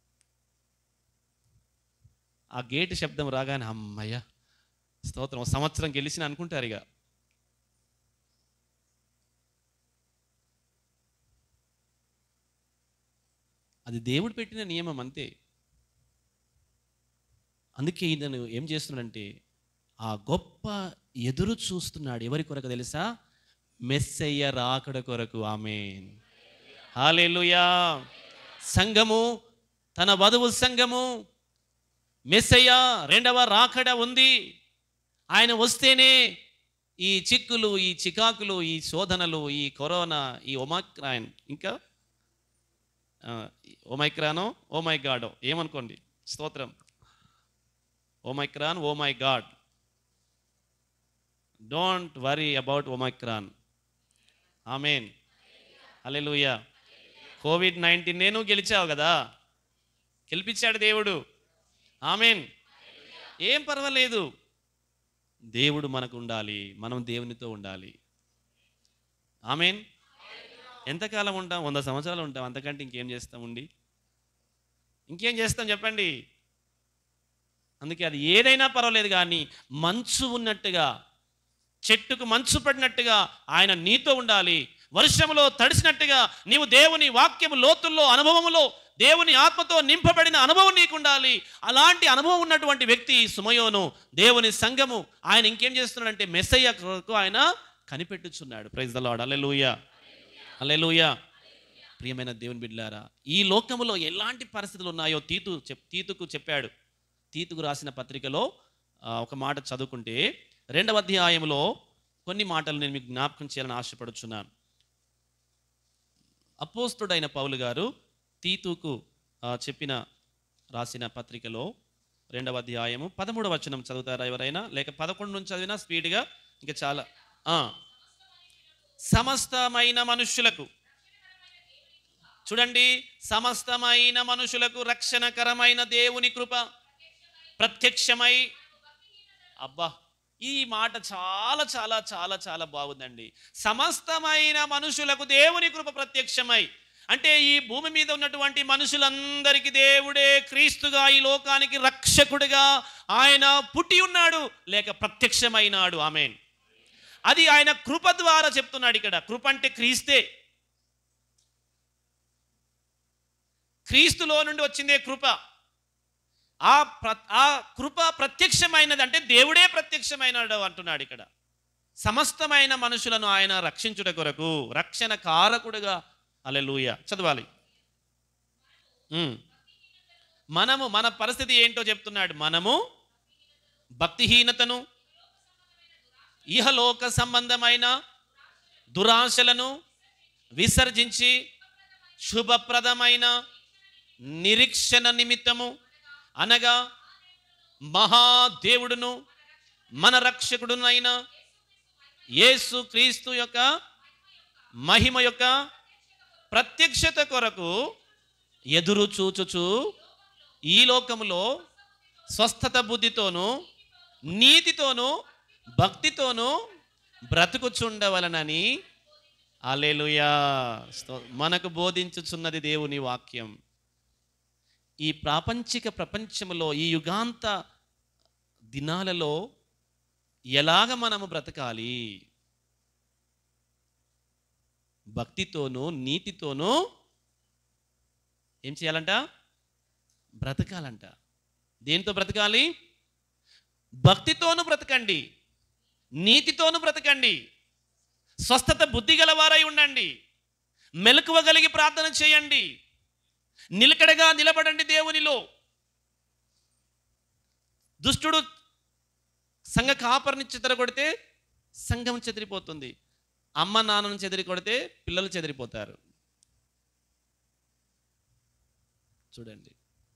ఆ గేటు శబ్దం రాగానే అమ్మయ్య స్తోత్రం ఒక సంవత్సరం గెలిచిన అనుకుంటారు ఇక అది దేవుడు పెట్టిన నియమం అంతే అందుకే ఈయనను ఏం చేస్తున్నాడంటే ఆ గొప్ప ఎదురు చూస్తున్నాడు ఎవరి కొరకు తెలుసా మెస్సయ్య రాకడ కొరకు ఆమెన్ హాలేలుయా సంఘము తన వధువు సంఘము మెస్సయ్య రెండవ రాకడ ఉంది ఆయన వస్తేనే ఈ చిక్కులు ఈ చికాకులు ఈ శోధనలు ఈ కరోనా ఈ ఒమాక్రాన్ ఇంకా ఆ, ఓమైక్రానో ఓ మై గాడో ఏమనుకోండి స్తోత్రం Omicron oh my God don't worry about Omicron amen hallelujah Covid nineteen నేను గెలిచావు కదా గెలిపించాడు దేవుడు ఆమెన్ ఏం పర్వాలేదు దేవుడు మనకు ఉండాలి మనం దేవునితో ఉండాలి ఆమెన్ ఎంతకాలం ఉంటాం వంద సంవత్సరాలు ఉంటాం అంతకంటే ఇంకేం చేస్తాం ఉండి ఇంకేం చేస్తాం చెప్పండి అందుకే అది ఏదైనా పర్వాలేదు కానీ మంచు ఉన్నట్టుగా చెట్టుకు మంచు పడినట్టుగా ఆయన నీతో ఉండాలి వర్షములో తడిసినట్టుగా నీవు దేవుని వాక్యము లోతుల్లో అనుభవములో దేవుని ఆత్మతో నింపబడిన అనుభవం నీకు ఉండాలి అలాంటి అనుభవం ఉన్నటువంటి వ్యక్తి సుమయోను దేవుని సంఘము ఆయన ఇంకేం చేస్తున్నాడంటే మెస్సయ్య కొరకు ఆయన కనిపెట్టుచున్నాడు praise the Lord alleluia alleluia ప్రియమైన దేవుని బిడ్డలారా ఈ లోకములో ఎలాంటి పరిస్థితులు ఉన్నాయో తీతు చెప్ తీతుకు చెప్పాడు తీతుకు రాసిన పత్రికలో ఆ, ఒక మాట చదువుకుంటే రెండవ అధ్యాయంలో కొన్ని మాటలు నేను మీకు జ్ఞాపకం చేయాలని ఆశపడుచున్నాను అపోస్తుడైన పౌలు గారు తీతుకు ఆ, చెప్పిన రాసిన పత్రికలో రెండవ అధ్యాయము పదమూడవ వచనం చదువుతారా ఎవరైనా లేక పదకొండు నుంచి చదివినా స్పీడ్గా ఇంకా చాలా ఆ. సమస్తమైన మనుష్యులకు చూడండి సమస్తమైన మనుషులకు రక్షణకరమైన దేవుని కృప ప్రత్యక్షమై అబ్బా ఈ మాట చాలా చాలా చాలా చాలా బాగుందండి సమస్తమైన మనుషులకు దేవుని కృప ప్రత్యక్షమై అంటే ఈ భూమి మీద ఉన్నటువంటి మనుషులందరికీ దేవుడే క్రీస్తుగా ఈ లోకానికి రక్షకుడిగా ఆయన పుట్టి ఉన్నాడు లేక ప్రత్యక్షమైనాడు ఆమెన్ అది ఆయన కృప ద్వారా చెప్తున్నాడు ఇక్కడ కృప అంటే క్రీస్తే క్రీస్తులో నుండి వచ్చిందే కృప ఆ ప్ర ఆ కృప ప్రత్యక్షమైనది అంటే దేవుడే ప్రత్యక్షమైనడు అంటున్నాడు ఇక్కడ సమస్తమైన మనుషులను ఆయన రక్షించుట కొరకు రక్షణ కారకుడుగా అలెలుయ చదవాలి ఉమ్. మనము మన పరిస్థితి ఏంటో చెప్తున్నాడు మనము భక్తిహీనతను ఇహలోక సంబంధమైన దురాశలను విసర్జించి శుభప్రదమైన నిరీక్షణ నిమిత్తము అనగా మహాదేవుడును మన రక్షకుడునైన యేసు క్రీస్తు యొక్క మహిమ యొక్క ప్రత్యక్షత కొరకు ఎదురు చూచుచు ఈ లోకములో స్వస్థత బుద్ధితోనూ నీతితోనూ భక్తితోనూ బ్రతుకుచుండవలనని అలెలుయా మనకు బోధించుచున్నది దేవుని వాక్యం ఈ ప్రాపంచిక ప్రపంచంలో ఈ యుగాంత దినాలలో ఎలాగ మనము బ్రతకాలి భక్తితోనూ నీతితోనూ ఏం చేయాలంట బ్రతకాలంట దేనితో బ్రతకాలి భక్తితోనూ బ్రతకండి నీతితోనూ బ్రతకండి స్వస్థత బుద్ధి గలవారై ఉండండి మెలకువ కలిగి ప్రార్థన చేయండి నిలకడగా నిలబడండి దేవునిలో దుష్టుడు సంఘ కాపరిని చెదరగొడితే సంఘం చెదిరిపోతుంది అమ్మ నాన్నను చెదిరి కొడితే పిల్లలు చెదిరిపోతారు చూడండి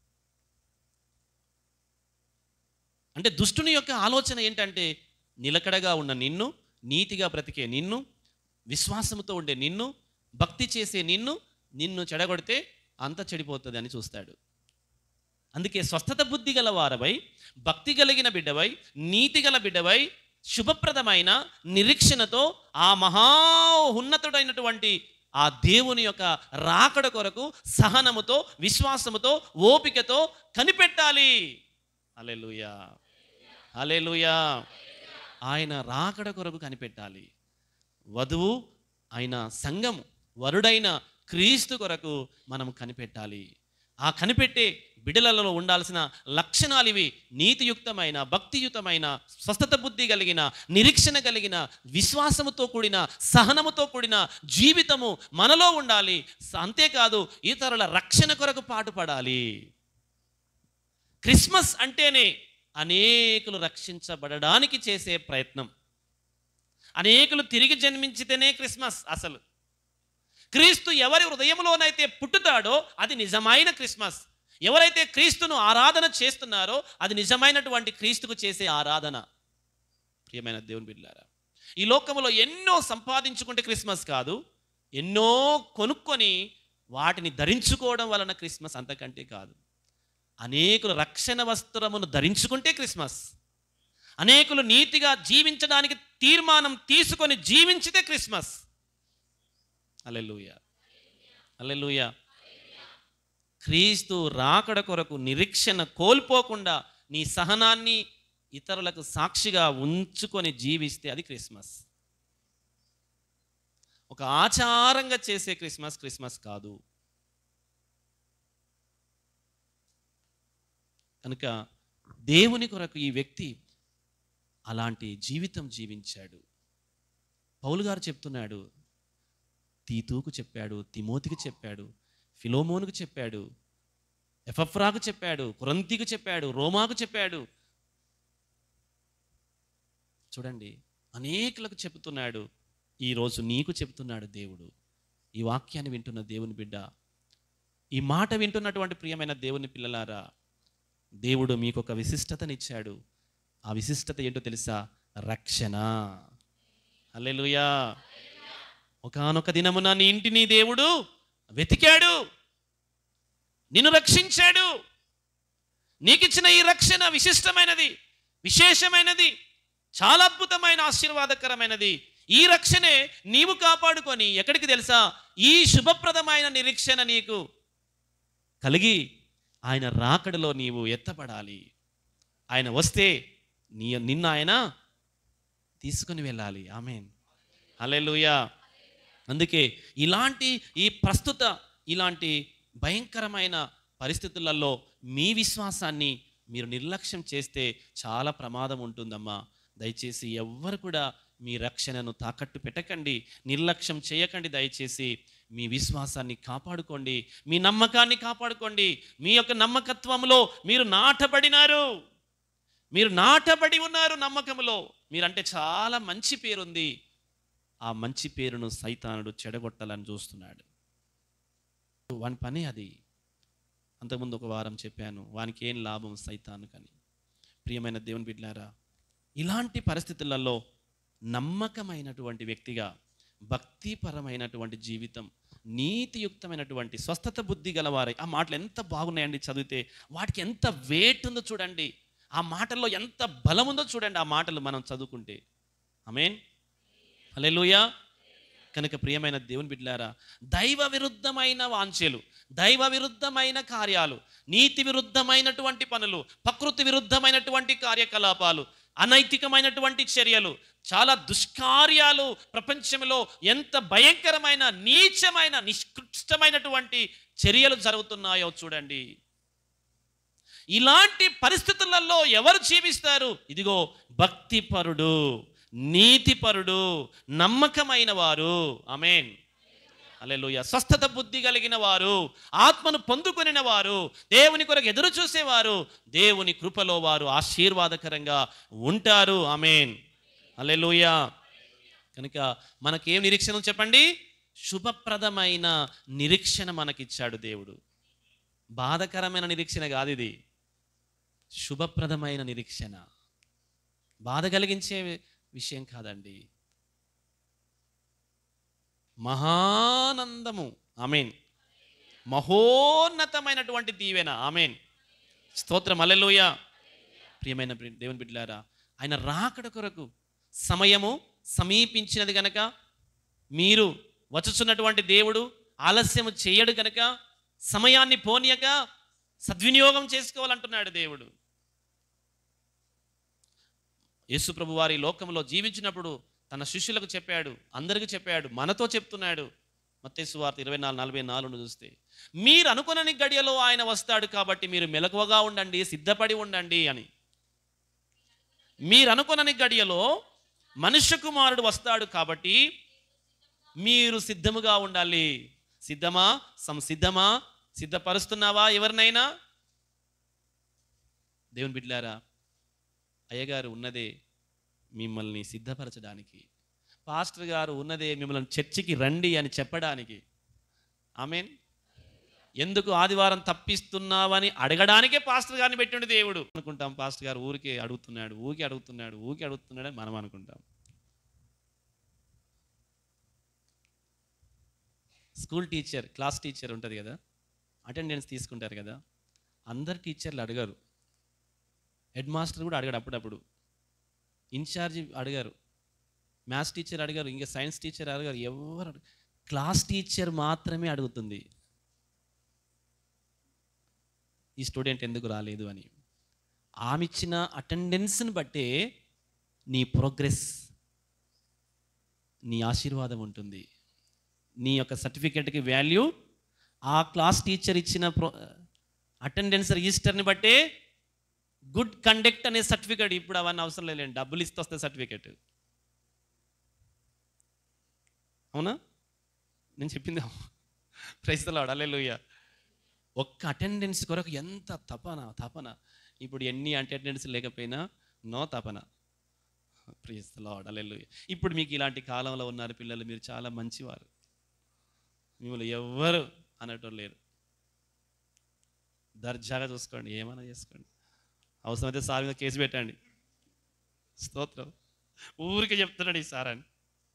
అంటే దుష్టుని యొక్క ఆలోచన ఏంటంటే నిలకడగా ఉన్న నిన్ను నీతిగా బ్రతికే నిన్ను విశ్వాసముతో ఉండే నిన్ను భక్తి చేసే నిన్ను నిన్ను చెడగొడితే అంత చెడిపోతుంది అని చూస్తాడు అందుకే స్వస్థత బుద్ధి గల వారవై భక్తి కలిగిన బిడ్డవై నీతి గల బిడ్డవై శుభప్రదమైన నిరీక్షణతో ఆ మహా ఉన్నతుడైనటువంటి ఆ దేవుని యొక్క రాకడ కొరకు సహనముతో విశ్వాసముతో ఓపికతో కనిపెట్టాలి అలెలుయా అలెలుయా ఆయన రాకడ కొరకు కనిపెట్టాలి వధువు ఆయన సంఘం వరుడైన క్రీస్తు కొరకు మనం కనిపెట్టాలి ఆ కనిపెట్టే బిడలలో ఉండాల్సిన లక్షణాలు ఇవి నీతియుక్తమైన భక్తియుతమైన స్వస్థత బుద్ధి కలిగిన నిరీక్షణ కలిగిన విశ్వాసముతో కూడిన సహనముతో కూడిన జీవితము మనలో ఉండాలి స- అంతేకాదు ఇతరుల రక్షణ కొరకు పాటుపడాలి క్రిస్మస్ అంటేనే అనేకులు రక్షించబడడానికి చేసే ప్రయత్నం అనేకులు తిరిగి జన్మించితేనే క్రిస్మస్ అసలు క్రీస్తు ఎవరి హృదయంలోనైతే పుట్టుతాడో అది నిజమైన క్రిస్మస్ ఎవరైతే క్రీస్తును ఆరాధన చేస్తున్నారో అది నిజమైనటువంటి క్రీస్తుకు చేసే ఆరాధన ప్రియమైన దేవుని బిడ్డారా ఈ లోకంలో ఎన్నో సంపాదించుకుంటే క్రిస్మస్ కాదు ఎన్నో కొనుక్కొని వాటిని ధరించుకోవడం వలన క్రిస్మస్ అంతకంటే కాదు అనేకులు రక్షణ వస్త్రమును ధరించుకుంటే క్రిస్మస్ అనేకులు నీతిగా జీవించడానికి తీర్మానం తీసుకొని జీవించితే క్రిస్మస్ అలెలుయ అలెలుయ క్రీస్తు రాకడ కొరకు నిరీక్షణ కోల్పోకుండా నీ సహనాన్ని ఇతరులకు సాక్షిగా ఉంచుకొని జీవిస్తే అది క్రిస్మస్ ఒక ఆచారంగా చేసే క్రిస్మస్ క్రిస్మస్ కాదు కనుక దేవుని కొరకు ఈ వ్యక్తి అలాంటి జీవితం జీవించాడు పౌలు గారు చెప్తున్నాడు తీతూకు చెప్పాడు తిమోతికి చెప్పాడు ఫిలోమోనుకు చెప్పాడు ఎఫఫ్రాకు చెప్పాడు కొరంతికి చెప్పాడు రోమాకు చెప్పాడు చూడండి అనేకులకు చెబుతున్నాడు ఈరోజు నీకు చెబుతున్నాడు దేవుడు ఈ వాక్యాన్ని వింటున్న దేవుని బిడ్డ ఈ మాట వింటున్నటువంటి ప్రియమైన దేవుని పిల్లలారా దేవుడు మీకు ఒక విశిష్టతనిచ్చాడు ఆ విశిష్టత ఏంటో తెలుసా రక్షణ హల్లెలూయా ఒకానొక దినమున నీ ఇంటిని దేవుడు వెతికాడు నిన్ను రక్షించాడు నీకిచ్చిన ఈ రక్షణ విశిష్టమైనది విశేషమైనది చాలా అద్భుతమైన ఆశీర్వాదకరమైనది ఈ రక్షణే నీవు కాపాడుకొని ఎక్కడికి తెలుసా ఈ శుభప్రదమైన నిరీక్షణ నీకు కలిగి ఆయన రాకడలో నీవు ఎత్తపడాలి ఆయన వస్తే నీ నిన్న ఆయన తీసుకుని వెళ్ళాలి ఆమెన్ హల్లెలూయా అందుకే ఇలాంటి ఈ ప్రస్తుత ఇలాంటి భయంకరమైన పరిస్థితులలో మీ విశ్వాసాన్ని మీరు నిర్లక్ష్యం చేస్తే చాలా ప్రమాదం ఉంటుందమ్మా దయచేసి ఎవ్వరు కూడా మీ రక్షణను తాకట్టు పెట్టకండి నిర్లక్ష్యం చేయకండి దయచేసి మీ విశ్వాసాన్ని కాపాడుకోండి మీ నమ్మకాన్ని కాపాడుకోండి మీ యొక్క నమ్మకత్వంలో మీరు నాటబడినారు మీరు నాటబడి ఉన్నారు నమ్మకంలో మీరంటే చాలా మంచి పేరుంది ఆ మంచి పేరును సైతానుడు చెడగొట్టాలని చూస్తున్నాడు వాని పని అది అంతకుముందు ఒక వారం చెప్పాను వానికి ఏం లాభం సైతానుకని ప్రియమైన దేవుని బిడ్డారా ఇలాంటి పరిస్థితులలో నమ్మకమైనటువంటి వ్యక్తిగా భక్తిపరమైనటువంటి జీవితం నీతియుక్తమైనటువంటి స్వస్థత బుద్ధి గలవారై ఆ మాటలు ఎంత బాగున్నాయండి చదివితే వాటికి ఎంత వేట్ ఉందో చూడండి ఆ మాటల్లో ఎంత బలం ఉందో చూడండి ఆ మాటలు మనం చదువుకుంటే ఆమేన్ హల్లెలూయా కనుక ప్రియమైన దేవుని బిడ్డలారా దైవ విరుద్ధమైన వాంఛలు దైవ విరుద్ధమైన కార్యాలు నీతి విరుద్ధమైనటువంటి పనులు ప్రకృతి విరుద్ధమైనటువంటి కార్యకలాపాలు అనైతికమైనటువంటి చర్యలు చాలా దుష్కార్యాలు ప్రపంచంలో ఎంత భయంకరమైన నీచమైన నిష్కృష్టమైనటువంటి చర్యలు జరుగుతున్నాయో చూడండి ఇలాంటి పరిస్థితులలో ఎవరు జీవిస్తారు ఇదిగో భక్తిపరుడు నీతిపరుడు నమ్మకమైన వారు ఆమెన్ అలెలుయ స్వస్థత బుద్ధి కలిగిన వారు ఆత్మను పొందుకొనిన వారు దేవుని కొరకు ఎదురు చూసేవారు దేవుని కృపలో వారు ఆశీర్వాదకరంగా ఉంటారు ఆమెన్ అలెలుయ కనుక మనకేం నిరీక్షణ ఉంది చెప్పండి శుభప్రదమైన నిరీక్షణ మనకిచ్చాడు దేవుడు బాధకరమైన నిరీక్షణ కాదు ఇది శుభప్రదమైన నిరీక్షణ బాధ కలిగించే విషయం కాదండి మహానందము ఆమెన్ మహోన్నతమైనటువంటి దీవెన ఆమెన్ స్తోత్రం అల్లెలుయ ప్రియమైన ప్రి- దేవుని బిడ్డలారా ఆయన రాకడ కొరకు సమయము సమీపించినది గనక మీరు వచ్చుచున్నటువంటి దేవుడు ఆలస్యము చేయడు గనక సమయాన్ని పోనీయక సద్వినియోగం చేసుకోవాలంటున్నాడు దేవుడు యేసు ప్రభు వారి లోకంలో జీవించినప్పుడు తన శిష్యులకు చెప్పాడు అందరికీ చెప్పాడు మనతో చెప్తున్నాడు మత్తేసు వార్త ఇరవై నాలుగు నలభై నాలుగు చూస్తే మీరు అనుకునని గడియలో ఆయన వస్తాడు కాబట్టి మీరు మెలకువగా ఉండండి సిద్ధపడి ఉండండి అని మీరు అనుకునని గడియలో మనుష్య కుమారుడు వస్తాడు కాబట్టి మీరు సిద్ధముగా ఉండాలి సిద్ధమా సంసిద్ధమా సిద్ధపరుస్తున్నావా ఎవరినైనా దేవుని బిడ్డలారా అయ్యగారు ఉన్నదే మిమ్మల్ని సిద్ధపరచడానికి పాస్టర్ గారు ఉన్నదే మిమ్మల్ని చర్చికి రండి అని చెప్పడానికి ఆమెన్ ఎందుకు ఆదివారం తప్పిస్తున్నావని అడగడానికే పాస్టర్ గారిని పెట్టిండు దేవుడు అనుకుంటాం పాస్టర్ గారు ఊరికే అడుగుతున్నాడు ఊరికి అడుగుతున్నాడు ఊరికి అడుగుతున్నాడు అని మనం అనుకుంటాం స్కూల్ టీచర్ క్లాస్ టీచర్ ఉంటుంది కదా అటెండెన్స్ తీసుకుంటారు కదా అందరు టీచర్లు అడగరు హెడ్ మాస్టర్ కూడా అడగాడు అప్పుడప్పుడు ఇన్ఛార్జి అడిగారు మ్యాథ్స్ టీచర్ అడిగారు ఇంకా సైన్స్ టీచర్ అడిగారు ఎవరు అడగ- క్లాస్ టీచర్ మాత్రమే అడుగుతుంది ఈ స్టూడెంట్ ఎందుకు రాలేదు అని ఆమె ఇచ్చిన అటెండెన్స్ని బట్టే నీ ప్రోగ్రెస్ నీ ఆశీర్వాదం ఉంటుంది నీ యొక్క సర్టిఫికెట్కి వాల్యూ ఆ క్లాస్ టీచర్ ఇచ్చిన ప్రో అటెండెన్స్ రిజిస్టర్ని బట్టే గుడ్ కండక్ట్ అనే సర్టిఫికేట్ ఇప్పుడు అవన్నీ అవసరం లేదు డబ్బులు ఇస్తే వస్తే సర్టిఫికేట్ అవునా నేను చెప్పింది ప్రైస్తలాడు అల్లెలుయ్య ఒక్క అటెండెన్స్ కొరకు ఎంత తపన తపన ఇప్పుడు ఎన్ని అటెండెన్స్ లేకపోయినా నో తపన ప్రియస్తలాడు అల్లెలుయ్య ఇప్పుడు మీకు ఇలాంటి కాలంలో ఉన్నారు పిల్లలు మీరు చాలా మంచివారు మిమ్మల్ని ఎవ్వరు అనటం లేరు దర్జాగా చూసుకోండి ఏమైనా చేసుకోండి అవసరమైతే సార్ మీద కేసు పెట్టండి స్తోత్రం ఊరికి చెప్తున్నాడు ఈ సార్ అని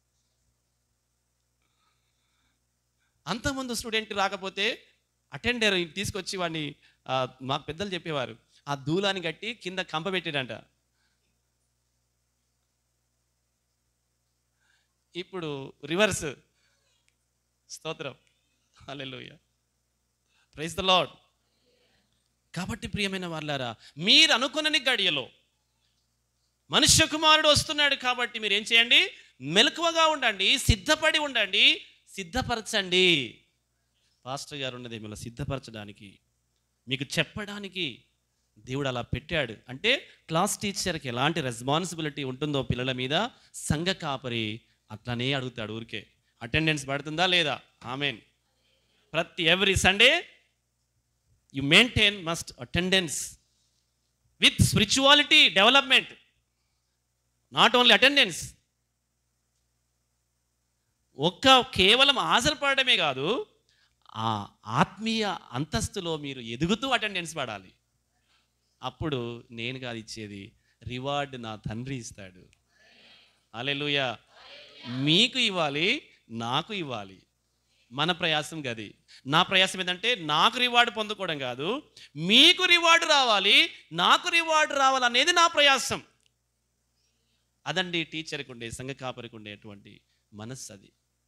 అంతకుముందు స్టూడెంట్ రాకపోతే అటెండర్ తీసుకొచ్చి వాడిని ఆ, మాకు పెద్దలు చెప్పేవారు ఆ దూలాన్ని కట్టి కింద కంప పెట్టాడంట ఇప్పుడు రివర్స్ స్తోత్రం హల్లెలూయా ప్రైజ్ ద లార్డ్ కాబట్టి ప్రియమైన వాళ్ళారా మీరు అనుకున్నని గడియలో మనుష్య కుమారుడు వస్తున్నాడు కాబట్టి మీరు ఏం చేయండి మెలకువగా ఉండండి సిద్ధపడి ఉండండి సిద్ధపరచండి పాస్టర్ గారు ఉన్నది మిమ్మల్ని సిద్ధపరచడానికి మీకు చెప్పడానికి దేవుడు అలా పెట్టాడు అంటే క్లాస్ టీచర్కి ఎలాంటి రెస్పాన్సిబిలిటీ ఉంటుందో పిల్లల మీద సంఘ కాపరి అట్లనే అడుగుతాడు ఊరికే అటెండెన్స్ పడుతుందా లేదా ఆమెన్ ప్రతి every Sunday you maintain must attendance with spirituality development not only attendance ఒక్క కేవలం హాజరుపడమే కాదు ఆ ఆత్మీయ అంతస్తులో మీరు ఎదుగుతూ అటెండెన్స్ పడాలి అప్పుడు నేను కాదు ఇచ్చేది రివార్డ్ నా తండ్రి ఇస్తాడు అలెలుయ మీకు ఇవ్వాలి నాకు ఇవ్వాలి మన ప్రయాసం గది నా ప్రయాసం ఏంటంటే నాకు రివార్డు పొందుకోవడం కాదు మీకు రివార్డు రావాలి నాకు రివార్డు రావాలనేది నా ప్రయాసం అదండి టీచర్కి ఉండే సంఘ కాపరికి ఉండేటువంటి మనస్సు అది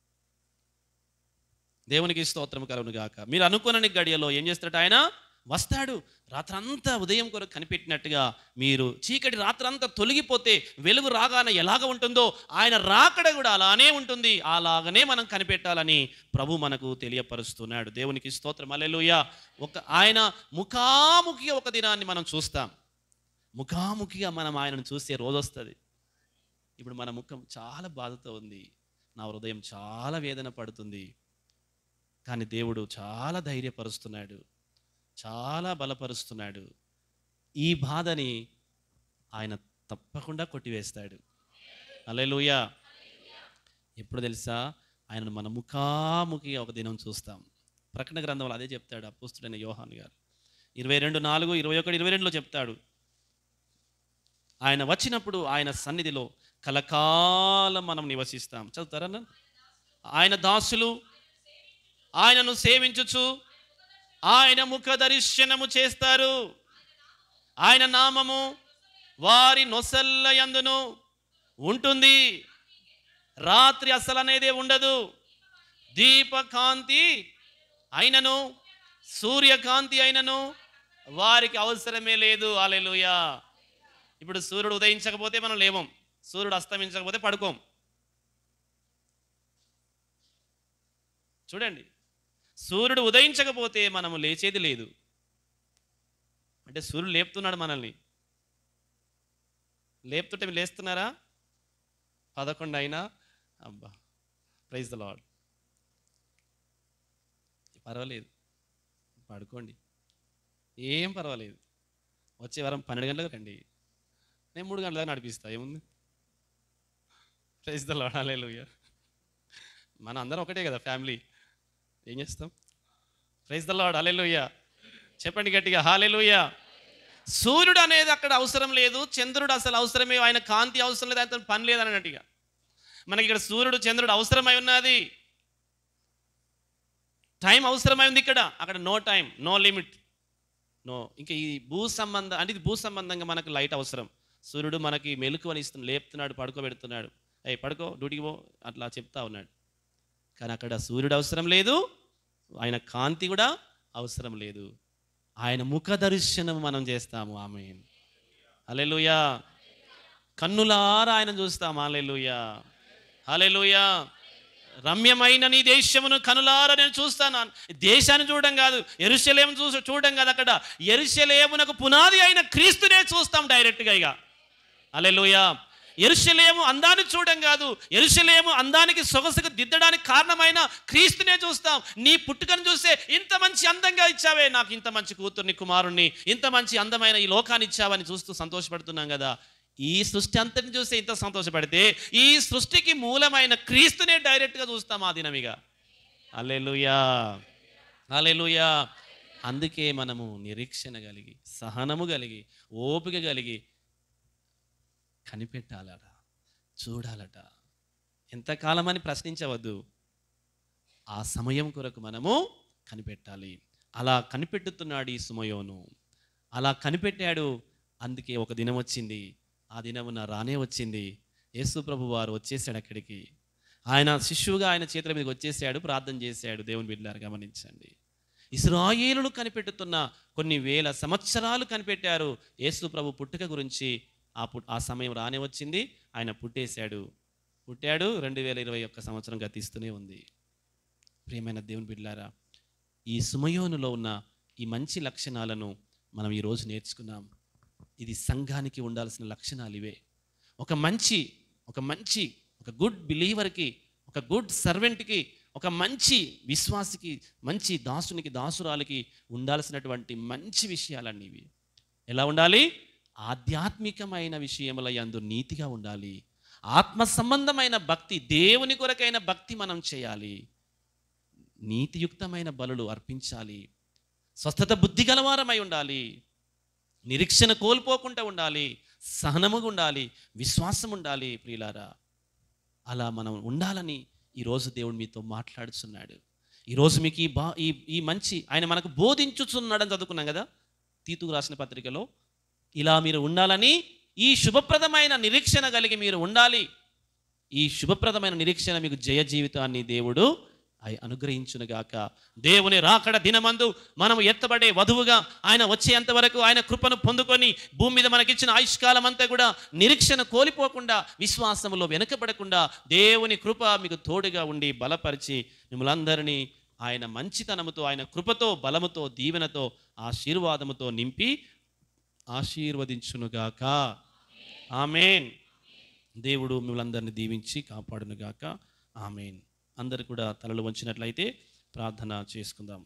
దేవునికి స్తోత్రం కలుగును గాక మీరు అనుకున్న గడియలో ఏం చేస్తాడు ఆయన వస్తాడు రాత్రంతా ఉదయం కొరకు కనిపెట్టినట్టుగా మీరు చీకటి రాత్రంతా తొలగిపోతే వెలుగు రాగానే ఎలాగ ఉంటుందో ఆయన రాకడ కూడా అలానే ఉంటుంది అలాగనే మనం కనిపెట్టాలని ప్రభు మనకు తెలియపరుస్తున్నాడు దేవునికి స్తోత్రం అల్లెలుయ ఒక ఆయన ముఖాముఖిగా ఒక దినాన్ని మనం చూస్తాం ముఖాముఖిగా మనం ఆయనను చూసే రోజు వస్తుంది ఇప్పుడు మన ముఖం చాలా బాధతో ఉంది నా హృదయం చాలా వేదన పడుతుంది కానీ దేవుడు చాలా ధైర్యపరుస్తున్నాడు చాలా బలపరుస్తున్నాడు ఈ బాధని ఆయన తప్పకుండా కొట్టివేస్తాడు అలెలుయ ఎప్పుడు తెలుసా ఆయనను మన ముఖాముఖిగా ఒక దినం చూస్తాం ప్రకటన గ్రంథంలో అదే చెప్తాడు అపుస్తుడైన యోహాన్ గారు ఇరవై రెండు నాలుగు ఇరవై ఒకటి ఇరవై రెండులో చెప్తాడు ఆయన వచ్చినప్పుడు ఆయన సన్నిధిలో కలకాలం మనం నివసిస్తాం చదువుతారా అన్న? ఆయన దాసులు ఆయనను సేవించుచు ఆయన ముఖ దర్శనము చేస్తారు ఆయన నామము వారి నొసల్ల యందును ఉంటుంది రాత్రి అసలు అనేదే ఉండదు దీపకాంతి అయినను సూర్యకాంతి అయినను వారికి అవసరమే లేదు అలెలుయా ఇప్పుడు సూర్యుడు ఉదయించకపోతే మనం లేవం సూర్యుడు అస్తమించకపోతే పడుకోం చూడండి సూర్యుడు ఉదయించకపోతే మనము లేచేది లేదు అంటే సూర్యుడు లేపుతున్నాడు మనల్ని లేపుతుంటే మీరు లేస్తున్నారా పదకొండు అయినా అబ్బా ప్రైజ్ ద లాడ్ పర్వాలేదు పడుకోండి ఏం పర్వాలేదు వచ్చే వారం పన్నెండు గంటలకు రండి నేను మూడు గంటలకు నడిపిస్తా ఏముంది ప్రైజ్ ద లాడ్ హల్లెలూయ మన అందరం ఒకటే కదా ఫ్యామిలీ ఏం చేస్తాం ప్రైజ్ ద లాడ్ హల్లెలూయ చెప్పండి గట్టిగా హాలెలూయ సూర్యుడు అనేది అక్కడ అవసరం లేదు చంద్రుడు అసలు అవసరమే ఆయన కాంతి అవసరం లేదు ఆయన పని లేదు అన్నట్టుగా మనకి ఇక్కడ సూర్యుడు చంద్రుడు అవసరమై ఉన్నది టైం అవసరమై ఉంది ఇక్కడ అక్కడ no time no limit no ఇంకా ఈ భూ సంబంధం అంటే ఇది భూ సంబంధంగా మనకు లైట్ అవసరం సూర్యుడు మనకి మెలకువని ఇస్తున్నాడు లేపుతున్నాడు పడుకోబెడుతున్నాడు అయ్యి పడుకో డ్యూటీకి పో అట్లా చెప్తా ఉన్నాడు కానీ అక్కడ సూర్యుడు అవసరం లేదు ఆయన కాంతి కూడా అవసరం లేదు ఆయన ముఖ దర్శనం మనం చేస్తాము ఆమె అలెలుయా కన్నులారా ఆయన చూస్తాం అలెలుయా అలెలుయా రమ్యమైన నీ దేశమును కనులారా నేను చూస్తాను దేశాన్ని చూడడం కాదు ఎరుశలేము చూసి చూడడం కాదు అక్కడ ఎరుశలేమునకు పునాది అయిన క్రీస్తునే చూస్తాం డైరెక్ట్గా ఇక అలెలుయా ఎరుషలేము అందాన్ని చూడడం కాదు ఎరుషలేము అందానికి సొగసుకు దిద్దడానికి కారణమైన క్రీస్తునే చూస్తాం నీ పుట్టుకను చూస్తే ఇంత మంచి అందంగా ఇచ్చావే నాకు ఇంత మంచి కూతుర్ని కుమారుణ్ణి ఇంత మంచి అందమైన ఈ లోకాన్ని ఇచ్చావని చూస్తూ సంతోషపడుతున్నాం కదా ఈ సృష్టి అంతటిని చూస్తే ఇంత సంతోషపడితే ఈ సృష్టికి మూలమైన క్రీస్తునే డైరెక్ట్గా చూస్తాం ఆ దినమిగా అల్లెలుయా అల్లెలుయా అందుకే మనము నిరీక్షణ కలిగి సహనము కలిగి ఓపిక కలిగి కనిపెట్టాలట చూడాలట ఎంతకాలం అని ప్రశ్నించవద్దు ఆ సమయం కొరకు మనము కనిపెట్టాలి అలా కనిపెట్టుతున్నాడు ఈ సుమయోను అలా కనిపెట్టాడు అందుకే ఒక దినం వచ్చింది ఆ దినమున రానే వచ్చింది యేసు ప్రభు వారు వచ్చేసాడు అక్కడికి ఆయన శిష్యువుగా ఆయన చేతుల మీదకి వచ్చేసాడు ప్రార్థన చేశాడు దేవుని బిడ్డలారు గమనించండి ఇస్రాయేలును కనిపెట్టుతున్న కొన్ని వేల సంవత్సరాలు కనిపెట్టారు యేసు ప్రభు పుట్టుక గురించి ఆ పు ఆ సమయం రానే వచ్చింది ఆయన పుట్టేశాడు పుట్టాడు రెండు వేల ఇరవై ఒక్క సంవత్సరం గతిస్తూనే ఉంది ప్రియమైన దేవుని బిడ్డలారా ఈ సుమయోనులో ఉన్న ఈ మంచి లక్షణాలను మనం ఈరోజు నేర్చుకున్నాం ఇది సంఘానికి ఉండాల్సిన లక్షణాలు ఇవే ఒక మంచి ఒక మంచి ఒక గుడ్ బిలీవర్కి ఒక గుడ్ సర్వెంట్కి ఒక మంచి విశ్వాసికి మంచి దాసునికి దాసురాలికి ఉండాల్సినటువంటి మంచి విషయాలన్నీ ఇవి ఎలా ఉండాలి ఆధ్యాత్మికమైన విషయముల యందు నీతిగా ఉండాలి ఆత్మ సంబంధమైన భక్తి దేవుని కొరకైన భక్తి మనం చేయాలి నీతియుక్తమైన బలులు అర్పించాలి స్వస్థత బుద్ధి గలవారమై ఉండాలి నిరీక్షణ కోల్పోకుండా ఉండాలి సహనముగా ఉండాలి విశ్వాసం ఉండాలి ప్రియులారా అలా మనం ఉండాలని ఈరోజు దేవుడు మీతో మాట్లాడుతున్నాడు ఈరోజు మీకు ఈ బా ఈ ఈ మంచి ఆయన మనకు బోధించుచున్నాడని చదువుకున్నాం కదా తీతుకు రాసిన పత్రికలో ఇలా మీరు ఉండాలని ఈ శుభప్రదమైన నిరీక్షణ కలిగి మీరు ఉండాలి ఈ శుభప్రదమైన నిరీక్షణ మీకు జయ జీవితాన్ని దేవుడు అయి అనుగ్రహించునుగాక దేవుని రాకడ దినమందు మనం ఎత్తబడే వధువుగా ఆయన వచ్చేంత వరకు ఆయన కృపను పొందుకొని భూమి మీద మనకిచ్చిన ఆయుష్కాలం అంతా కూడా నిరీక్షణ కోల్పోకుండా విశ్వాసములో వెనుకబడకుండా దేవుని కృప మీకు తోడుగా ఉండి బలపరిచి మిమ్మల్ందరినీ ఆయన మంచితనముతో ఆయన కృపతో బలముతో దీవెనతో ఆశీర్వాదముతో నింపి ఆశీర్వదించునుగాక ఆమెన్ దేవుడు మిమ్మల్ందరినీ దీవించి కాపాడునుగాక ఆమెన్ అందరు కూడా తలలు వంచినట్లయితే ప్రార్థన చేసుకుందాం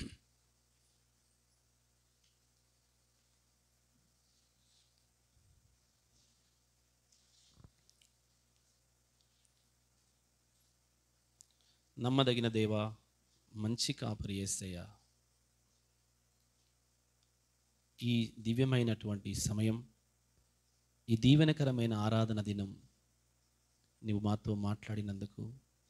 నమ్మదగిన దేవా మంచి కాపరి యేసయ్య ఈ దివ్యమైనటువంటి సమయం ఈ దీవెనకరమైన ఆరాధన దినం నీవు మాతో మాట్లాడినందుకు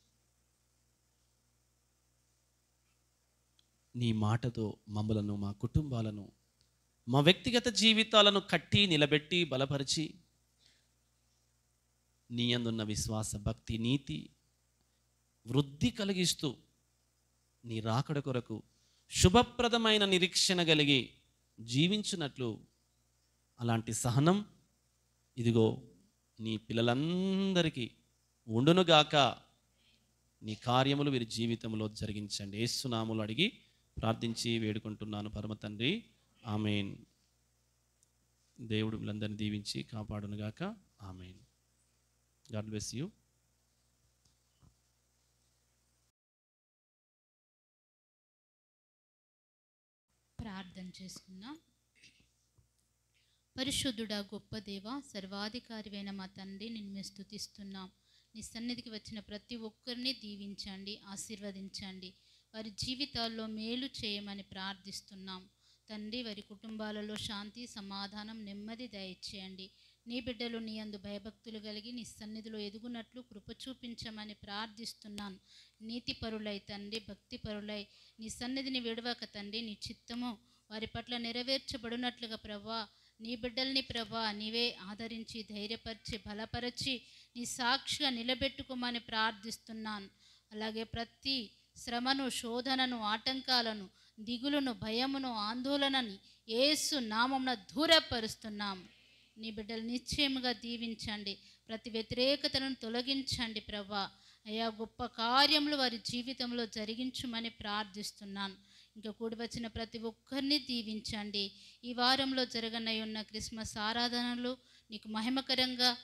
నీ మాటతో మమ్మలను మా కుటుంబాలను మా వ్యక్తిగత జీవితాలను కట్టి నిలబెట్టి బలపరిచి నీ అందున్న విశ్వాస భక్తి నీతి వృద్ధి కలిగిస్తూ నీ రాకడ కొరకు శుభప్రదమైన నిరీక్షణ కలిగి జీవించున్నట్లు అలాంటి సహనం ఇదిగో నీ పిల్లలందరికీ ఉండునుగాక నీ కార్యములు వీరి జీవితంలో జరిగించండి ఏసునాములు అడిగి ప్రార్థించి వేడుకుంటున్నాను పరమ తండ్రి ఆమెన్ దేవుడు వీళ్ళందరినీ దీవించి కాపాడునుగాక ఆమెన్ గాడ్ బ్లెస్ యూ ప్రార్థన చేసుకుందాం పరిశుద్ధుడా గొప్ప దేవ సర్వాధికారివైన మా తండ్రి నిన్ను స్థుతిస్తున్నాం నీ సన్నిధికి వచ్చిన ప్రతి ఒక్కరిని దీవించండి ఆశీర్వదించండి వారి జీవితాల్లో మేలు చేయమని ప్రార్థిస్తున్నాం తండ్రి వారి కుటుంబాలలో శాంతి సమాధానం నెమ్మది దయచేయండి నీ బిడ్డలు నీ అందు భయభక్తులు కలిగి నీ సన్నిధిలో ఎదుగునట్లు కృప చూపించమని ప్రార్థిస్తున్నాను నీతి పరులై తండ్రి భక్తి పరులై నీ సన్నిధిని విడవక తండ్రి నీ చిత్తము వారి పట్ల నెరవేర్చబడినట్లుగా ప్రభా నీ బిడ్డల్ని ప్రభా నీవే ఆదరించి ధైర్యపరిచి బలపరిచి నీ సాక్షిగా నిలబెట్టుకోమని ప్రార్థిస్తున్నాను అలాగే ప్రతి శ్రమను శోధనను ఆటంకాలను దిగులును భయమును ఆందోళనని ఏసు నామమున దూరపరుస్తున్నాం నీ బిడ్డలు నిశ్చయముగా దీవించండి ప్రతి వ్యతిరేకతను తొలగించండి ప్రభా అయా గొప్ప కార్యములు వారి జీవితంలో జరిగించుమని ప్రార్థిస్తున్నాను ఇంకా కూడి వచ్చిన ప్రతి ఒక్కరిని దీవించండి ఈ వారంలో జరగనై ఉన్న క్రిస్మస్ ఆరాధనలు నీకు మహిమకరంగా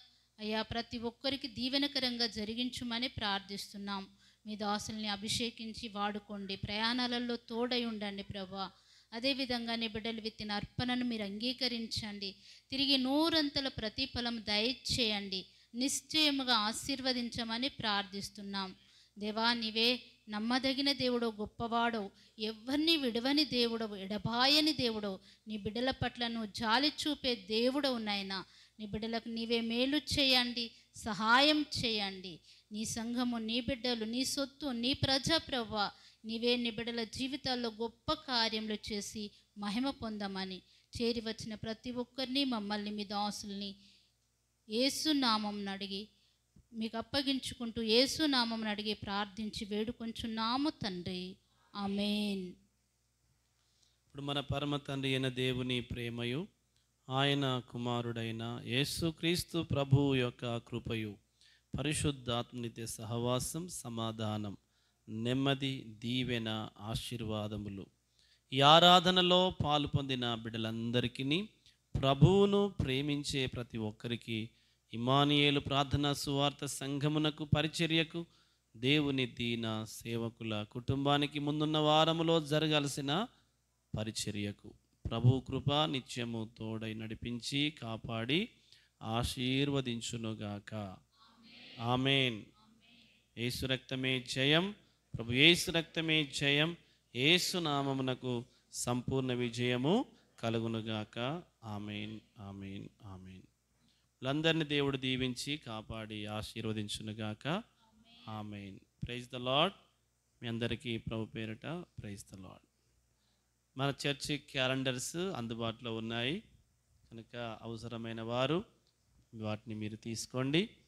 అయ్యా ప్రతి ఒక్కరికి దీవెనకరంగా జరిగించుమని ప్రార్థిస్తున్నాం మీ దాసుల్ని అభిషేకించి వాడుకోండి ప్రయాణాలలో తోడై ఉండండి ప్రభా అదేవిధంగా నీ బిడ్డలు విత్తిన అర్పణను మీరు అంగీకరించండి తిరిగి నూరంతల ప్రతిఫలం దయచేయండి నిశ్చయముగా ఆశీర్వదించమని ప్రార్థిస్తున్నాం దేవా నీవే నమ్మదగిన దేవుడు గొప్పవాడో ఎవరిని విడవని దేవుడవు ఎడబాయని దేవుడవు నీ బిడ్డల పట్ల నువ్వు జాలి చూపే దేవుడవు నాయనా నీ బిడ్డలకు నీవే మేలు చేయండి సహాయం చేయండి నీ సంఘము నీ బిడ్డలు నీ సొత్తు నీ ప్రజా ప్రభ నీవే నీ బిడ్డల జీవితాల్లో గొప్ప కార్యములు చేసి మహిమ పొందమని చేరి వచ్చిన ప్రతి ఒక్కరిని మమ్మల్ని మీ దాసుల్ని యేసు నామం అడిగి మీకు అప్పగించుకుంటూ యేసు నామం అడిగి ప్రార్థించి వేడుకొంచున్నాము తండ్రి ఆమెన్ ఇప్పుడు మన పరమ తండ్రి అయిన దేవుని ప్రేమయు ఆయన కుమారుడైన యేసుక్రీస్తు ప్రభువు యొక్క కృపయు పరిశుద్ధాత్మనిత్య సహవాసం సమాధానం నెమ్మది దీవెన ఆశీర్వాదములు ఈ ఆరాధనలో పాలు పొందిన బిడ్డలందరికీ ప్రభువును ప్రేమించే ప్రతి ఒక్కరికి ఇమానియేలు ప్రార్థనా సువార్త సంఘమునకు పరిచర్యకు దేవుని దీన సేవకుల కుటుంబానికి ముందున్న వారములో జరగాల్సిన పరిచర్యకు ప్రభు కృప నిత్యము తోడై నడిపించి కాపాడి ఆశీర్వదించునుగాక ఆమెన్ ఏసు రక్తమే జయం ప్రభు ఏసు రక్తమే జయం ఏసు నామమునకు సంపూర్ణ విజయము కలుగునుగాక ఆమెన్ ఆమెన్ ఆమెన్ వీళ్ళందరినీ దేవుడు దీవించి కాపాడి ఆశీర్వదించునుగాక ఆమెన్ ప్రైజ్ ద లాడ్ మీ అందరికీ ప్రభు పేరిట ప్రైజ్ ద లాడ్ మన చర్చి క్యాలెండర్స్ అందుబాటులో ఉన్నాయి కనుక అవసరమైన వారు వాటిని మీరు తీసుకోండి